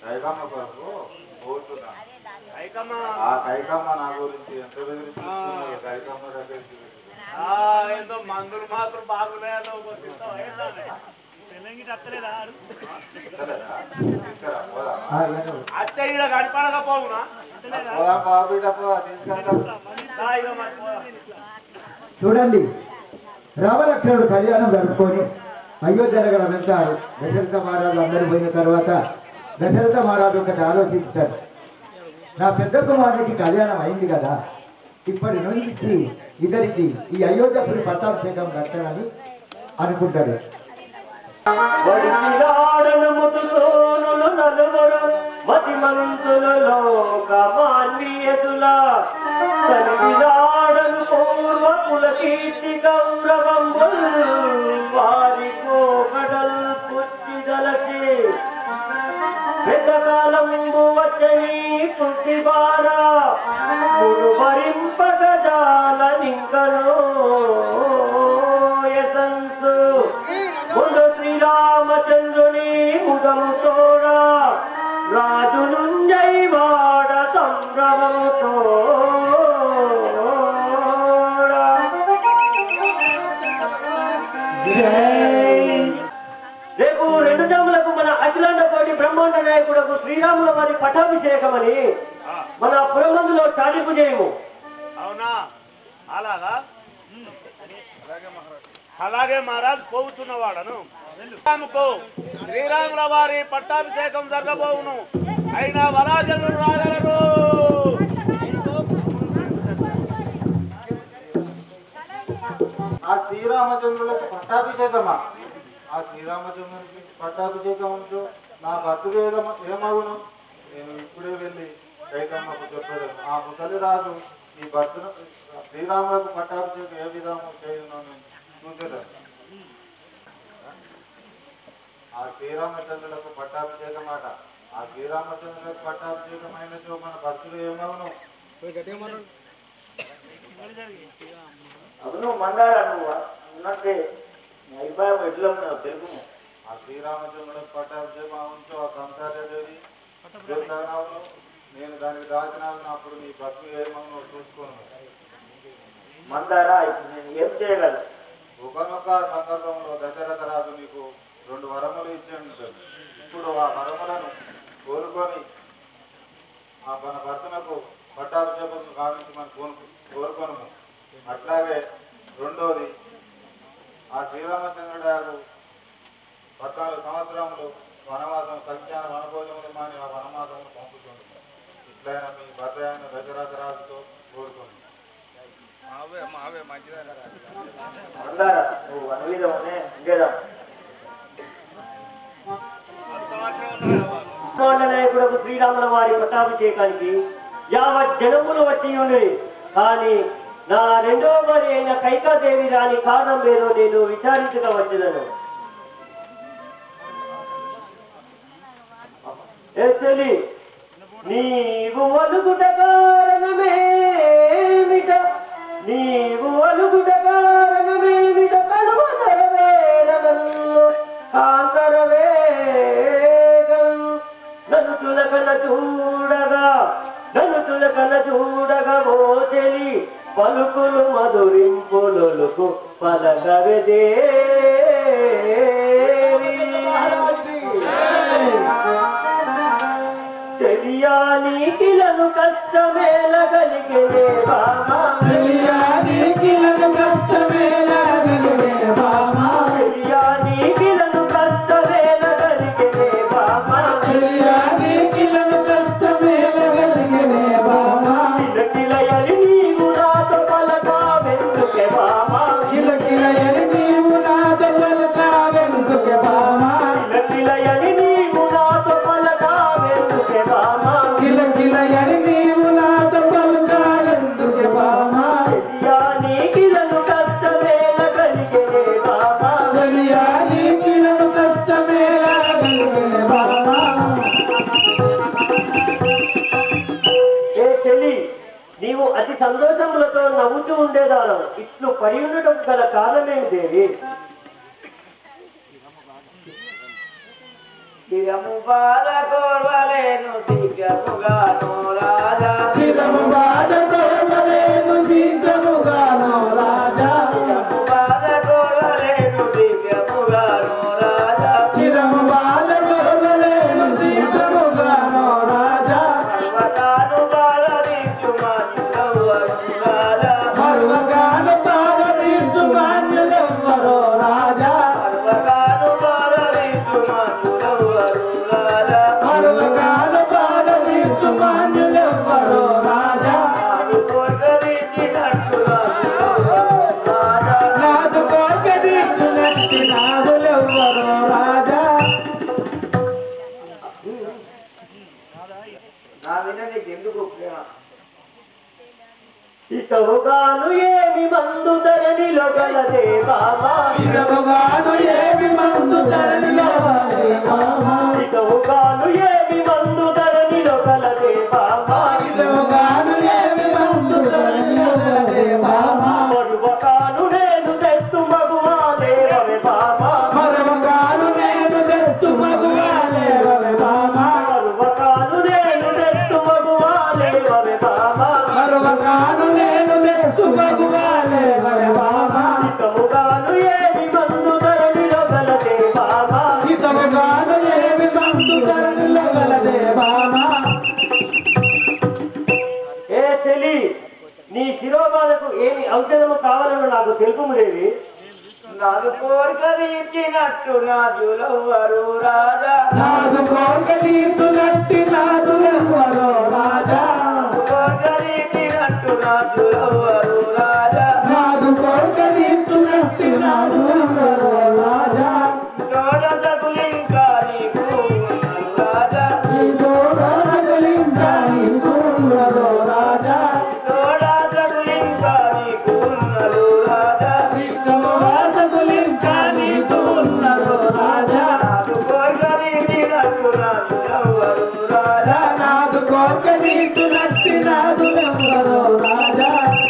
కైకమ్మ ఆ కైకమ్మ నా గురించి ఎంత బెదిరిస్తున్నదో కైకమ్మ దగ్గరికి ఆ, ఏందో మందులు మాత్రం బాగున్నాయని ఒక తింటావా? ఏంటనే? ఆ, ఏమో. అత్తే ఇలా గడిపడకపోవునా పోదాం బాబు బిడ్డ పోదా తీసుకెళ్తాం దా ఇక మరి పోదాం. చూడండి రామలక్ష్మణుడు కళ్యాణం జరుపుకొని అయోధ్య నగరం వెళ్తారు దశరథ మహారాజు అందరూ పోయిన తర్వాత దశరథ మహారాజు ఒకటి ఆలోచిస్తాడు నా పెద్ద కుమారుడికి కళ్యాణం అయింది కదా ఇప్పటి నుంచి ఇద్దరికి ఈ అయోధ్యపురి పట్టాభిషేకం కట్టాలని అనుకుంటాడు వడిసినాడను ముదులోనులు నలుగురు మతిమంతులు లోకమాన్వియతుల చలివినాడను పూర్వ కుల కీర్తి గౌరవంబుల్ వారి కోగడల్ పుట్టిదలచి పెద్దకాలంబు వచ్చని పుట్టిబార ముడు భరింపగజాల నింకను యశంసు ముందు శ్రీరామచంద్రుని ముదము తోడా రాజునుంజైవాడ సంభ్రమము తోడా రేపు రెండు జాములకు మన అఖిలాండ కోటి బ్రహ్మాండ నాయకుడకు శ్రీరాముల వారి పట్టాభిషేకమని మన పురమందులో చాటింపు చేయము అవునా అలాగా అలాగే మహారాజ్ పోవుతున్నవాడను శ్రీరాముకు శ్రీరాముల వారి పట్టాభిషేకం జరగబోవును అయినా వరాజలు రాగలరు ఆ శ్రీరామచంద్రులకు పట్టాభిషేకమా ఆ శ్రీరామచంద్రునికి పట్టాభిషేకం ఉంటూ నా భర్తకు ఏదమ ఏమగును నేను ఇప్పుడే వెళ్ళి కైతమ్మకు చెప్పాను ఆ ముసలి రాజు ఈ భర్తను శ్రీరాములకు పట్టాభిషేకం ఏ విధంగా చేయను చూసేదాన్ని ఆ శ్రీరామచంద్రులకు పట్టాభిషేకం మాట ఆ శ్రీరామచంద్రులకు పట్టాభిషేకం అయినచో మన భక్తులు ఏమవును అవును మందారా నువ్వు ఉన్నట్టే నీ అభిప్రాయం ఎట్లా ఉన్నావు తెలుగు ఆ శ్రీరామచంద్రులకు పట్టాభిషేకం అవును ఆ కంసాదేవి చెప్తాను నేను దానికి దాచినాను అప్పుడు నీ భక్తులు ఏమవునో చూసుకోను మందారా ఇప్పుడు నేను ఏం చేయగలను ఒకనొక సందర్భంలో దశరథ రాజు నీకు రెండు వరములు ఇచ్చి ఉంటాడు ఇప్పుడు ఆ వరములను కోరుకొని ఆ మన భర్తనకు పట్టాభిషేకం కావించమని కోరు కోరుకొను అట్లాగే రెండోది ఆ శ్రీరామచంద్రుడు గారు పద్నాలుగు సంవత్సరములు వనవాసం సంఖ్యాన వనభోజములు మాని ఆ వనవాసములు పంపుతుంది ఇట్లయినా మీ భర్త అయిన దశరథ రాజుతో కోరుకోండి మందారా నువ్వు అనవిధమనే ఉండేదా బ్రహ్మాండ నాయకుడకు శ్రీరాముల వారి పట్టాభిషేకానికి యావత్ జనములు వచ్చి ఉన్నది కానీ నా రెండో వారి అయిన కైకాదేవి రాని కారణం లేదో నేను విచారించగా వచ్చినను ఏ చెల్లి నీవు అలుగుట కారణమేమిట నీవు అలుగుట కారణమేమిట కలువదరవేరనల్లు కాంతరవేగం నన్ను తులకన చూడగా నన్ను తులకన చూడగా ఓ చెలి పలుకులు మధురింపులొలుకు పలకవే చెలియానికిలను కష్టమేల కలిగినే బామా చెలియానికిలను కష్టమేల కలిగినే బామా చెలియానికిలను కష్టమేల కలిగినే బామా చెలియానికిలను కష్టమేల కలిగినే బామా కిలకిలయని నీవు నాతో పలకావెందుకే బామా కిలకిలయని నీవు నాతో పలకావెందుకే బామా కిలకిలయని నీవు నాతో పలకావెందుకే బామా కిలకిలయని నీవు నాతో పలకావెందుకే బామా చెలియానికిలను కష్టమేల కలిగినే బామా చెలియానికిలను కష్టమేల కలిగినే బామా ఏ చెల్లి నీవు అతి సంతోషములతో నవ్వుతూ ఉండేదానం ఇట్లు పడి ఉండటం గల కారణమేమి దేవి శిరము బాధ కోర్వలేను శీఘ్రముగాను రాజా శిరము బాధ కోర్వలేను శీఘ్రముగాను రాజా శిరము బాధ కోర్వలేను శీఘ్రముగాను రాజా నా మీద నీకు ఎందుకు ప్రేమ ఇతవుగాను ఏమి మందు ధరణిలో గలదే బాబా ఇతముగాను ఏమి మందు ధరణిలో గలదే బాబా. ఇతవుగాను ఏమి మందు ధరణిలో గలదే బాబా ఇతముగాను ఏమి మందు ధరణిలో గలదే బాబా. మరువకాను నేను తెత్తు మగువాలే రవి బాబా మరొకగాను నేను తెత్తు మగువాలే రవి బాబా. మరువకాను నేను తెత్తు మగువాలే రవి బాబా మరొకగాను నేను తెత్తు మగువాలే రవి బాబా. ఇతవుగాను ఏమి మందు ధరణిలో గలదే బాబా ఇతముగాను ఏమి మందు ధరణిలో గలదే బాబా. ఏ చెలి నీ శిరోబాలకు ఏమి ఔషధము కావాలని నాకు తెలుపుముదేవి నాదు కోరిక తీర్చినట్టు నా జులవ్వరు రాజా నాదు కోరిక తీర్చునట్టి నాదు ఎవ్వరో రాజా కోరిక తీర్చినట్టు నా జులవ్వరు రాజా నాదు కోరిక తీర్చునట్టి నాదు ఎవ్వరో రాజా తోడ తగులింకా నీకు రాజా ఈ దూరాగలింకా నీకు ఉన్నదో రాజా తోడ తగులింకా నీకు ఉన్నరు రాజా నిత్యము రాసగులింకా నీకు ఉన్నదో రాజా నాదు కోరిక తీర్చినట్టు నా జులవ్వరు రాజా నాదు కోరిక తీర్చునట్టి నాదు ఎవ్వరో రాజా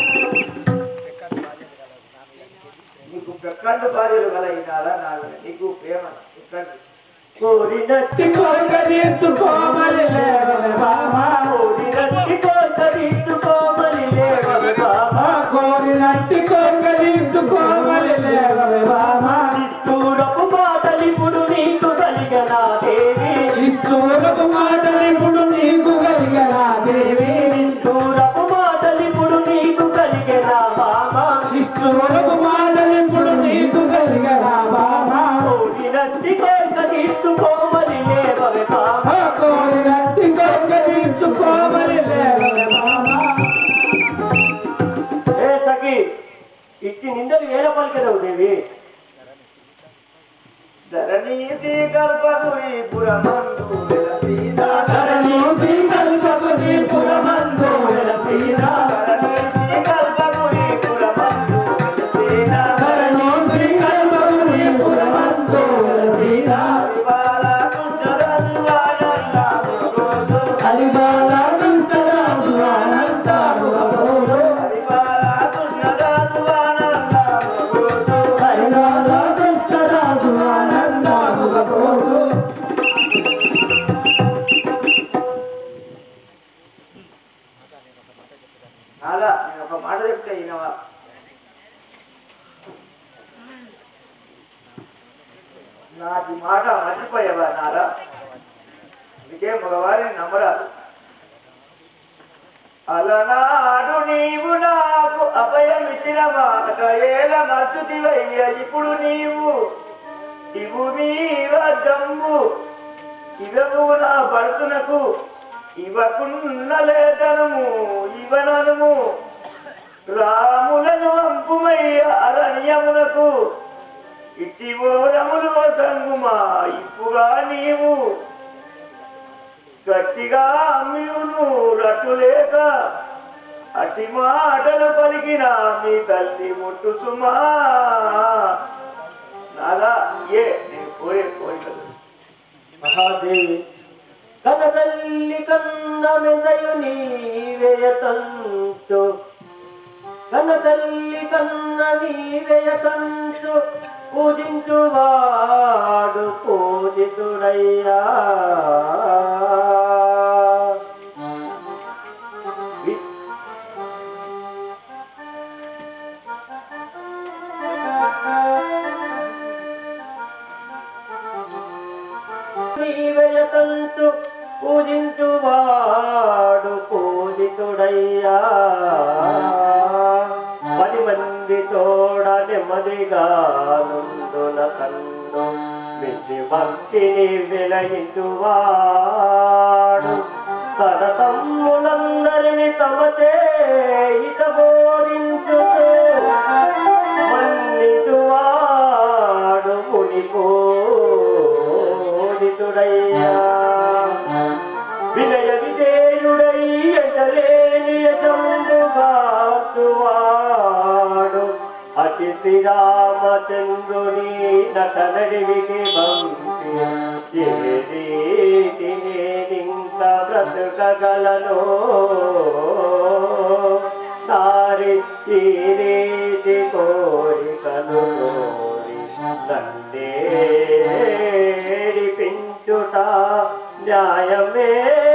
నీకు ప్రకండు భార్యలు కలగినారా నాకు నీకు ప్రేమ ప్రకండు కోరినట్టి కోరిక తీర్చుకోమని లేవని బాబా కోరినట్టి కోరిక తీర్చుకోమని లేవని బాబా కోరినట్టి కోరిక తీర్చుకోమని లేవని బాబా దూరపు మాటలిప్పుడు నీకు కలిగన దేవి ఇస్తూరపు మాటలిప్పుడు నీకు కలిగన దేవి దూరపు మాటలిప్పుడు నీకు కలిగన బాబా ఇస్తూరపు మాటలిప్పుడు నీకు కలిగన బాబా కోరినట్టి కోరిక తీర్చుకోమని లేవని బాబా కోరినట్టి కోరిక తీర్చుకోమని లేవని బాబా ఏ సఖి ఇట్టి నిందలు ఏల పలికెదవు దేవి ధరణీతి కల్పకు ఈ పురమందు వెలసీదా. ధరణి శ్రీకల్పకు నీ పురమందు వెలసీనా ధరణీతి కల్పకు ఈ పురమందు వెలసీదా. ధరణి శ్రీకల్పకు నీ పురమందు వెలసీనా పరిపాల కృష్ణరాజు ఆనందము రోజు. హరిబాల కృష్ణరాజు అనంతాడు అబోధు. పరిపాల కృష్ణరాజు ఆనందము రోజు. హరిబాల కృష్ణరాజు అనంతాడు అబోధు. నాదా నేను ఒక మాట చెప్తే ఈయనవా నాటి మాట మర్చిపోయావా నారా అందుకే మగవారిని నమ్మరాదు అలనాడు నీవు నాకు అభయమిచ్చిన మాట ఏల మర్చుతివయ్య ఇప్పుడు నీవు ఇవు మీవ జంబు ఇవకు నా భర్తునకు ఇవకున్నలేదనము ఇవనము రాములను అంపుమయ్య అరణ్యమునకు ఇట్టి ఓరములు సంగుమా ఇప్పుగా నీవు గట్టిగా అమ్మియును రట్టులేక అతి మాటలు పలికిన మీ తల్లి ముట్టు సుమా నాదా ఏ నేను కోరే కోరికలు మహాదేవి కన తల్లి కన్న మెదయు నీవేయతంచు కన తల్లి కన్న నీవేయతంచు పూజించువాడు పూజితుడయ్యా వి- నీవేయతంచు పూజించువాడు పూజితుడయ్యా పది మంది తోడ నెమ్మదిగా నుండున కన్ను మితి భక్తిని వెలయించువాడు తన తమ్ములందరిని తమ చేయిత బోధించుతూ మన్నిటువాడు మునిపోదితుడయ్యా వినయ విజేయుడు శ్రీరామచంద్రుని నటనడివికి పంపి ఏ రీతి నేనింక బ్రతకగలను సారి ఈ రీతి కోరికలు కోరి నన్నేడిపించుట న్యాయమే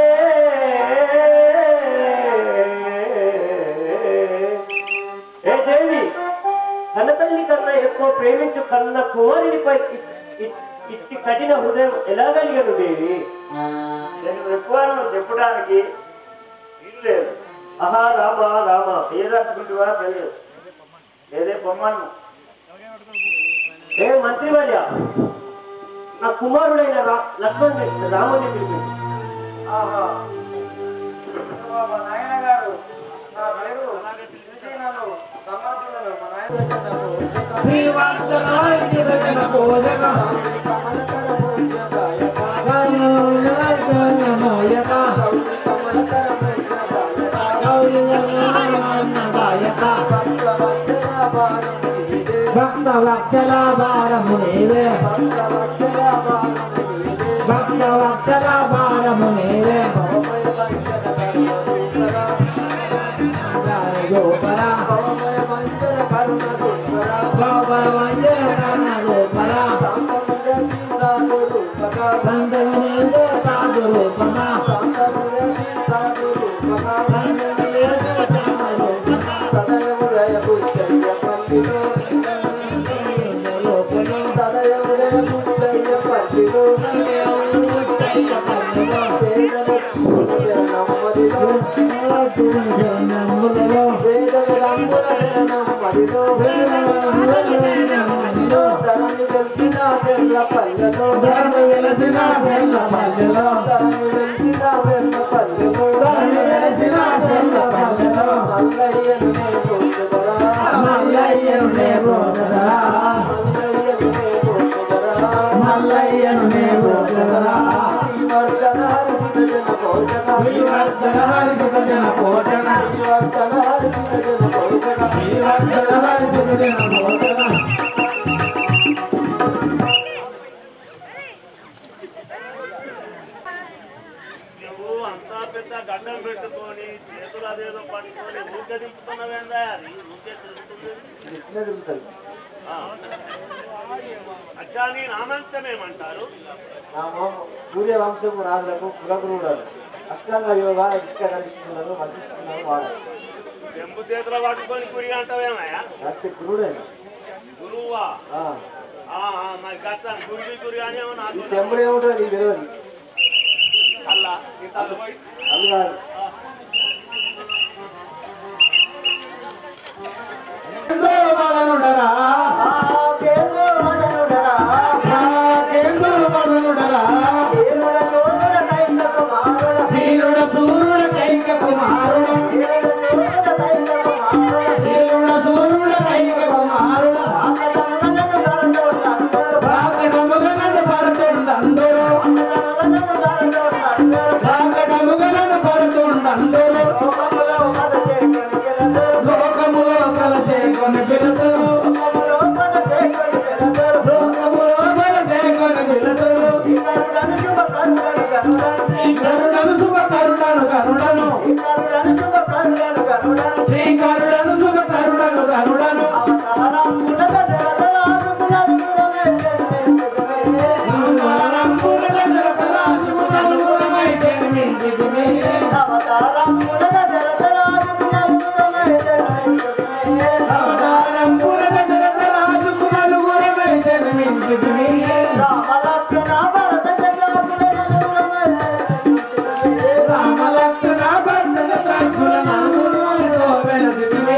ఏ దేవి కన్నతల్లి కన్నా ఎక్కువ ప్రేమించు కన్న కుమారునిపై ఇ- ఇ- ఇట్టి కఠిన హృదయం ఎలా కలిగను దేవి నేను ఎక్కువ చెప్పడానికి ఇల్లు లేదు ఆహా రామ రామ ఏదాకుంటువా తెలియదు ఏదే పొమ్మను ఏ మంత్రి వర్య నా కుమారుడైన రా లక్ష్మణ్ రాముని పిలిపించు ఆహా. మా నాయన గారు నా పేరు చూసి నన్ను సమాధులను మా నాయన భక్తవత్సలాభారము నీవే భక్తవత్సలాభారము నీవే గోపరా గోపర మంజర కర్ణ గోపరా సంతమునే సాధు రూపమా ధర్మ వెలసిన సెల్ల పల్లెలో ధర్మ వెలసిన సెల్ల పల్లెలో ధర్మ వెలసిన సెల్ల పల్లెలో మల్లయ్యను నే పోతదరా మల్లయ్యను నే పోతదరా శ్రీవర్ధన హరిసిత జన పోషణ శ్రీవర్ధన హరిసిత జన పోషణ శ్రీవర్ధన హరిసిత జన పోషణ నువ్వు అంతా పెద్ద గడ్డం పెట్టుకొని చేతులు అదేదో పట్టుకొని ఊరికే దింపుతున్నావేందా అది ఊరికే తిరుగుతుంది ఆ. అచ్చా నీ నామంతమేమంటారు సూర్యవంశము రాజులకు కులగురుడు అష్టాంగ యోగా ఇష్టాలను వశిస్తున్నాను వాడు చెంబు చేతులు పట్టుకొని కురి అంటావేమయ్యా అట్టి గురుడే గురువా ఆ. ఆ, ఆ, మరి గత గురి గురి అనేమో ఈ నాకు శంభుడు ఏముంటుంది నీకు తెలియదు కల్లా ఈ కళ్ళు పోయి అది కాదు లోకములో కలసేకొని పిలుతురు లోకములో కలసేకొని పిలుతురు కరుణను శుభ కరుణను కరుణను శ్రీ కరుణను శుభ కరుణను కరుణను అవతారంబుల దశరథ రాజుకు నలుగురమై జన్మించితిమి. అవతారంబుల దశరథ రాజుకు నలుగురమై జన్మించితిమి. రామ లక్ష్మణ భరత శత్రుఘ్నుల నామములతో వెలసితిమి.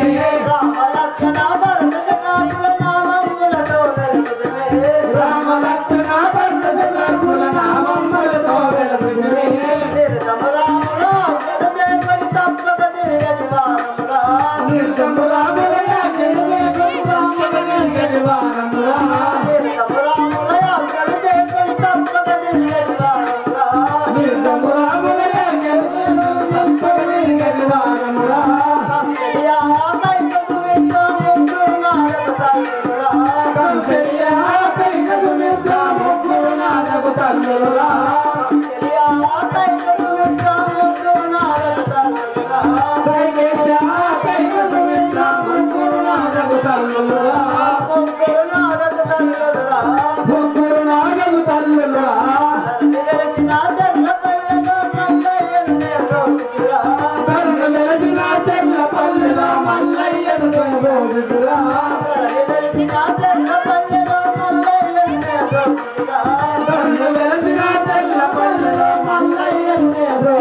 రామ లక్ష్మణ భరత శత్రుఘ్నుల నామములతో వెలసితిమి. నిర్గము రాములయ జనులకు రాములయ గడివారమురా. నిర్గము రాములయ జనులకు తప్పని గడివారమురా. Yeah, I'm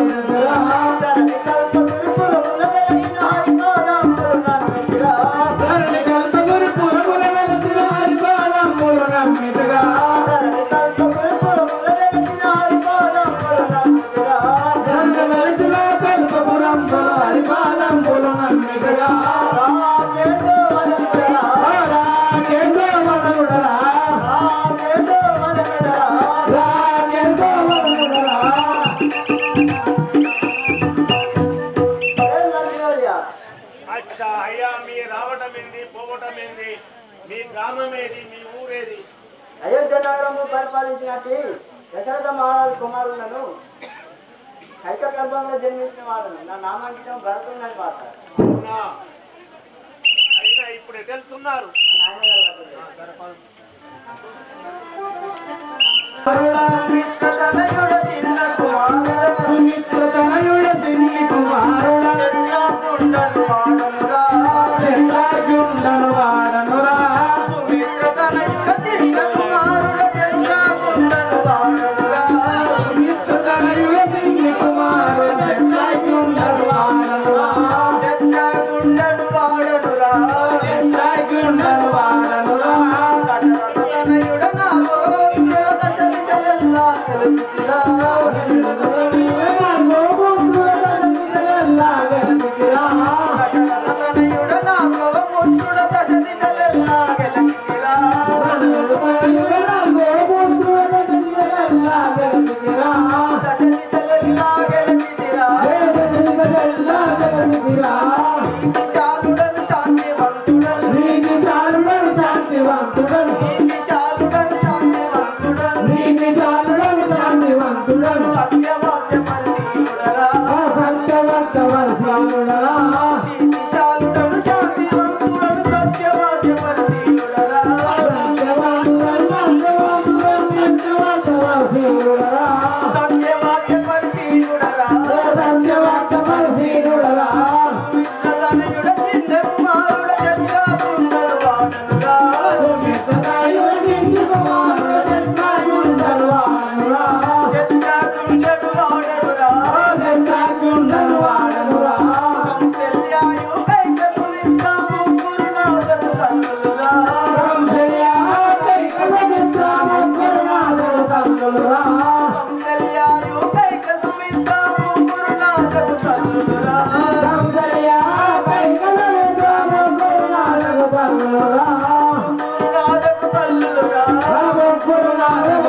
అచ్చా అయ్యా మీ రావటం ఏంది పోవటం ఏంది మీ గ్రామం ఏది మీ ఊరేది అయోధ్య నగరము పరిపాలించినట్టు దశరథ మహారాజు కుమారులను కైక గర్భంలో జన్మించిన వాళ్ళను నా నామాంకితం భరతున్నాను మాట అవునా? అయినా ఇప్పుడు ఎటు వెళ్తున్నారు మా నాన్నగారు పట్టుదల. తల్లులురా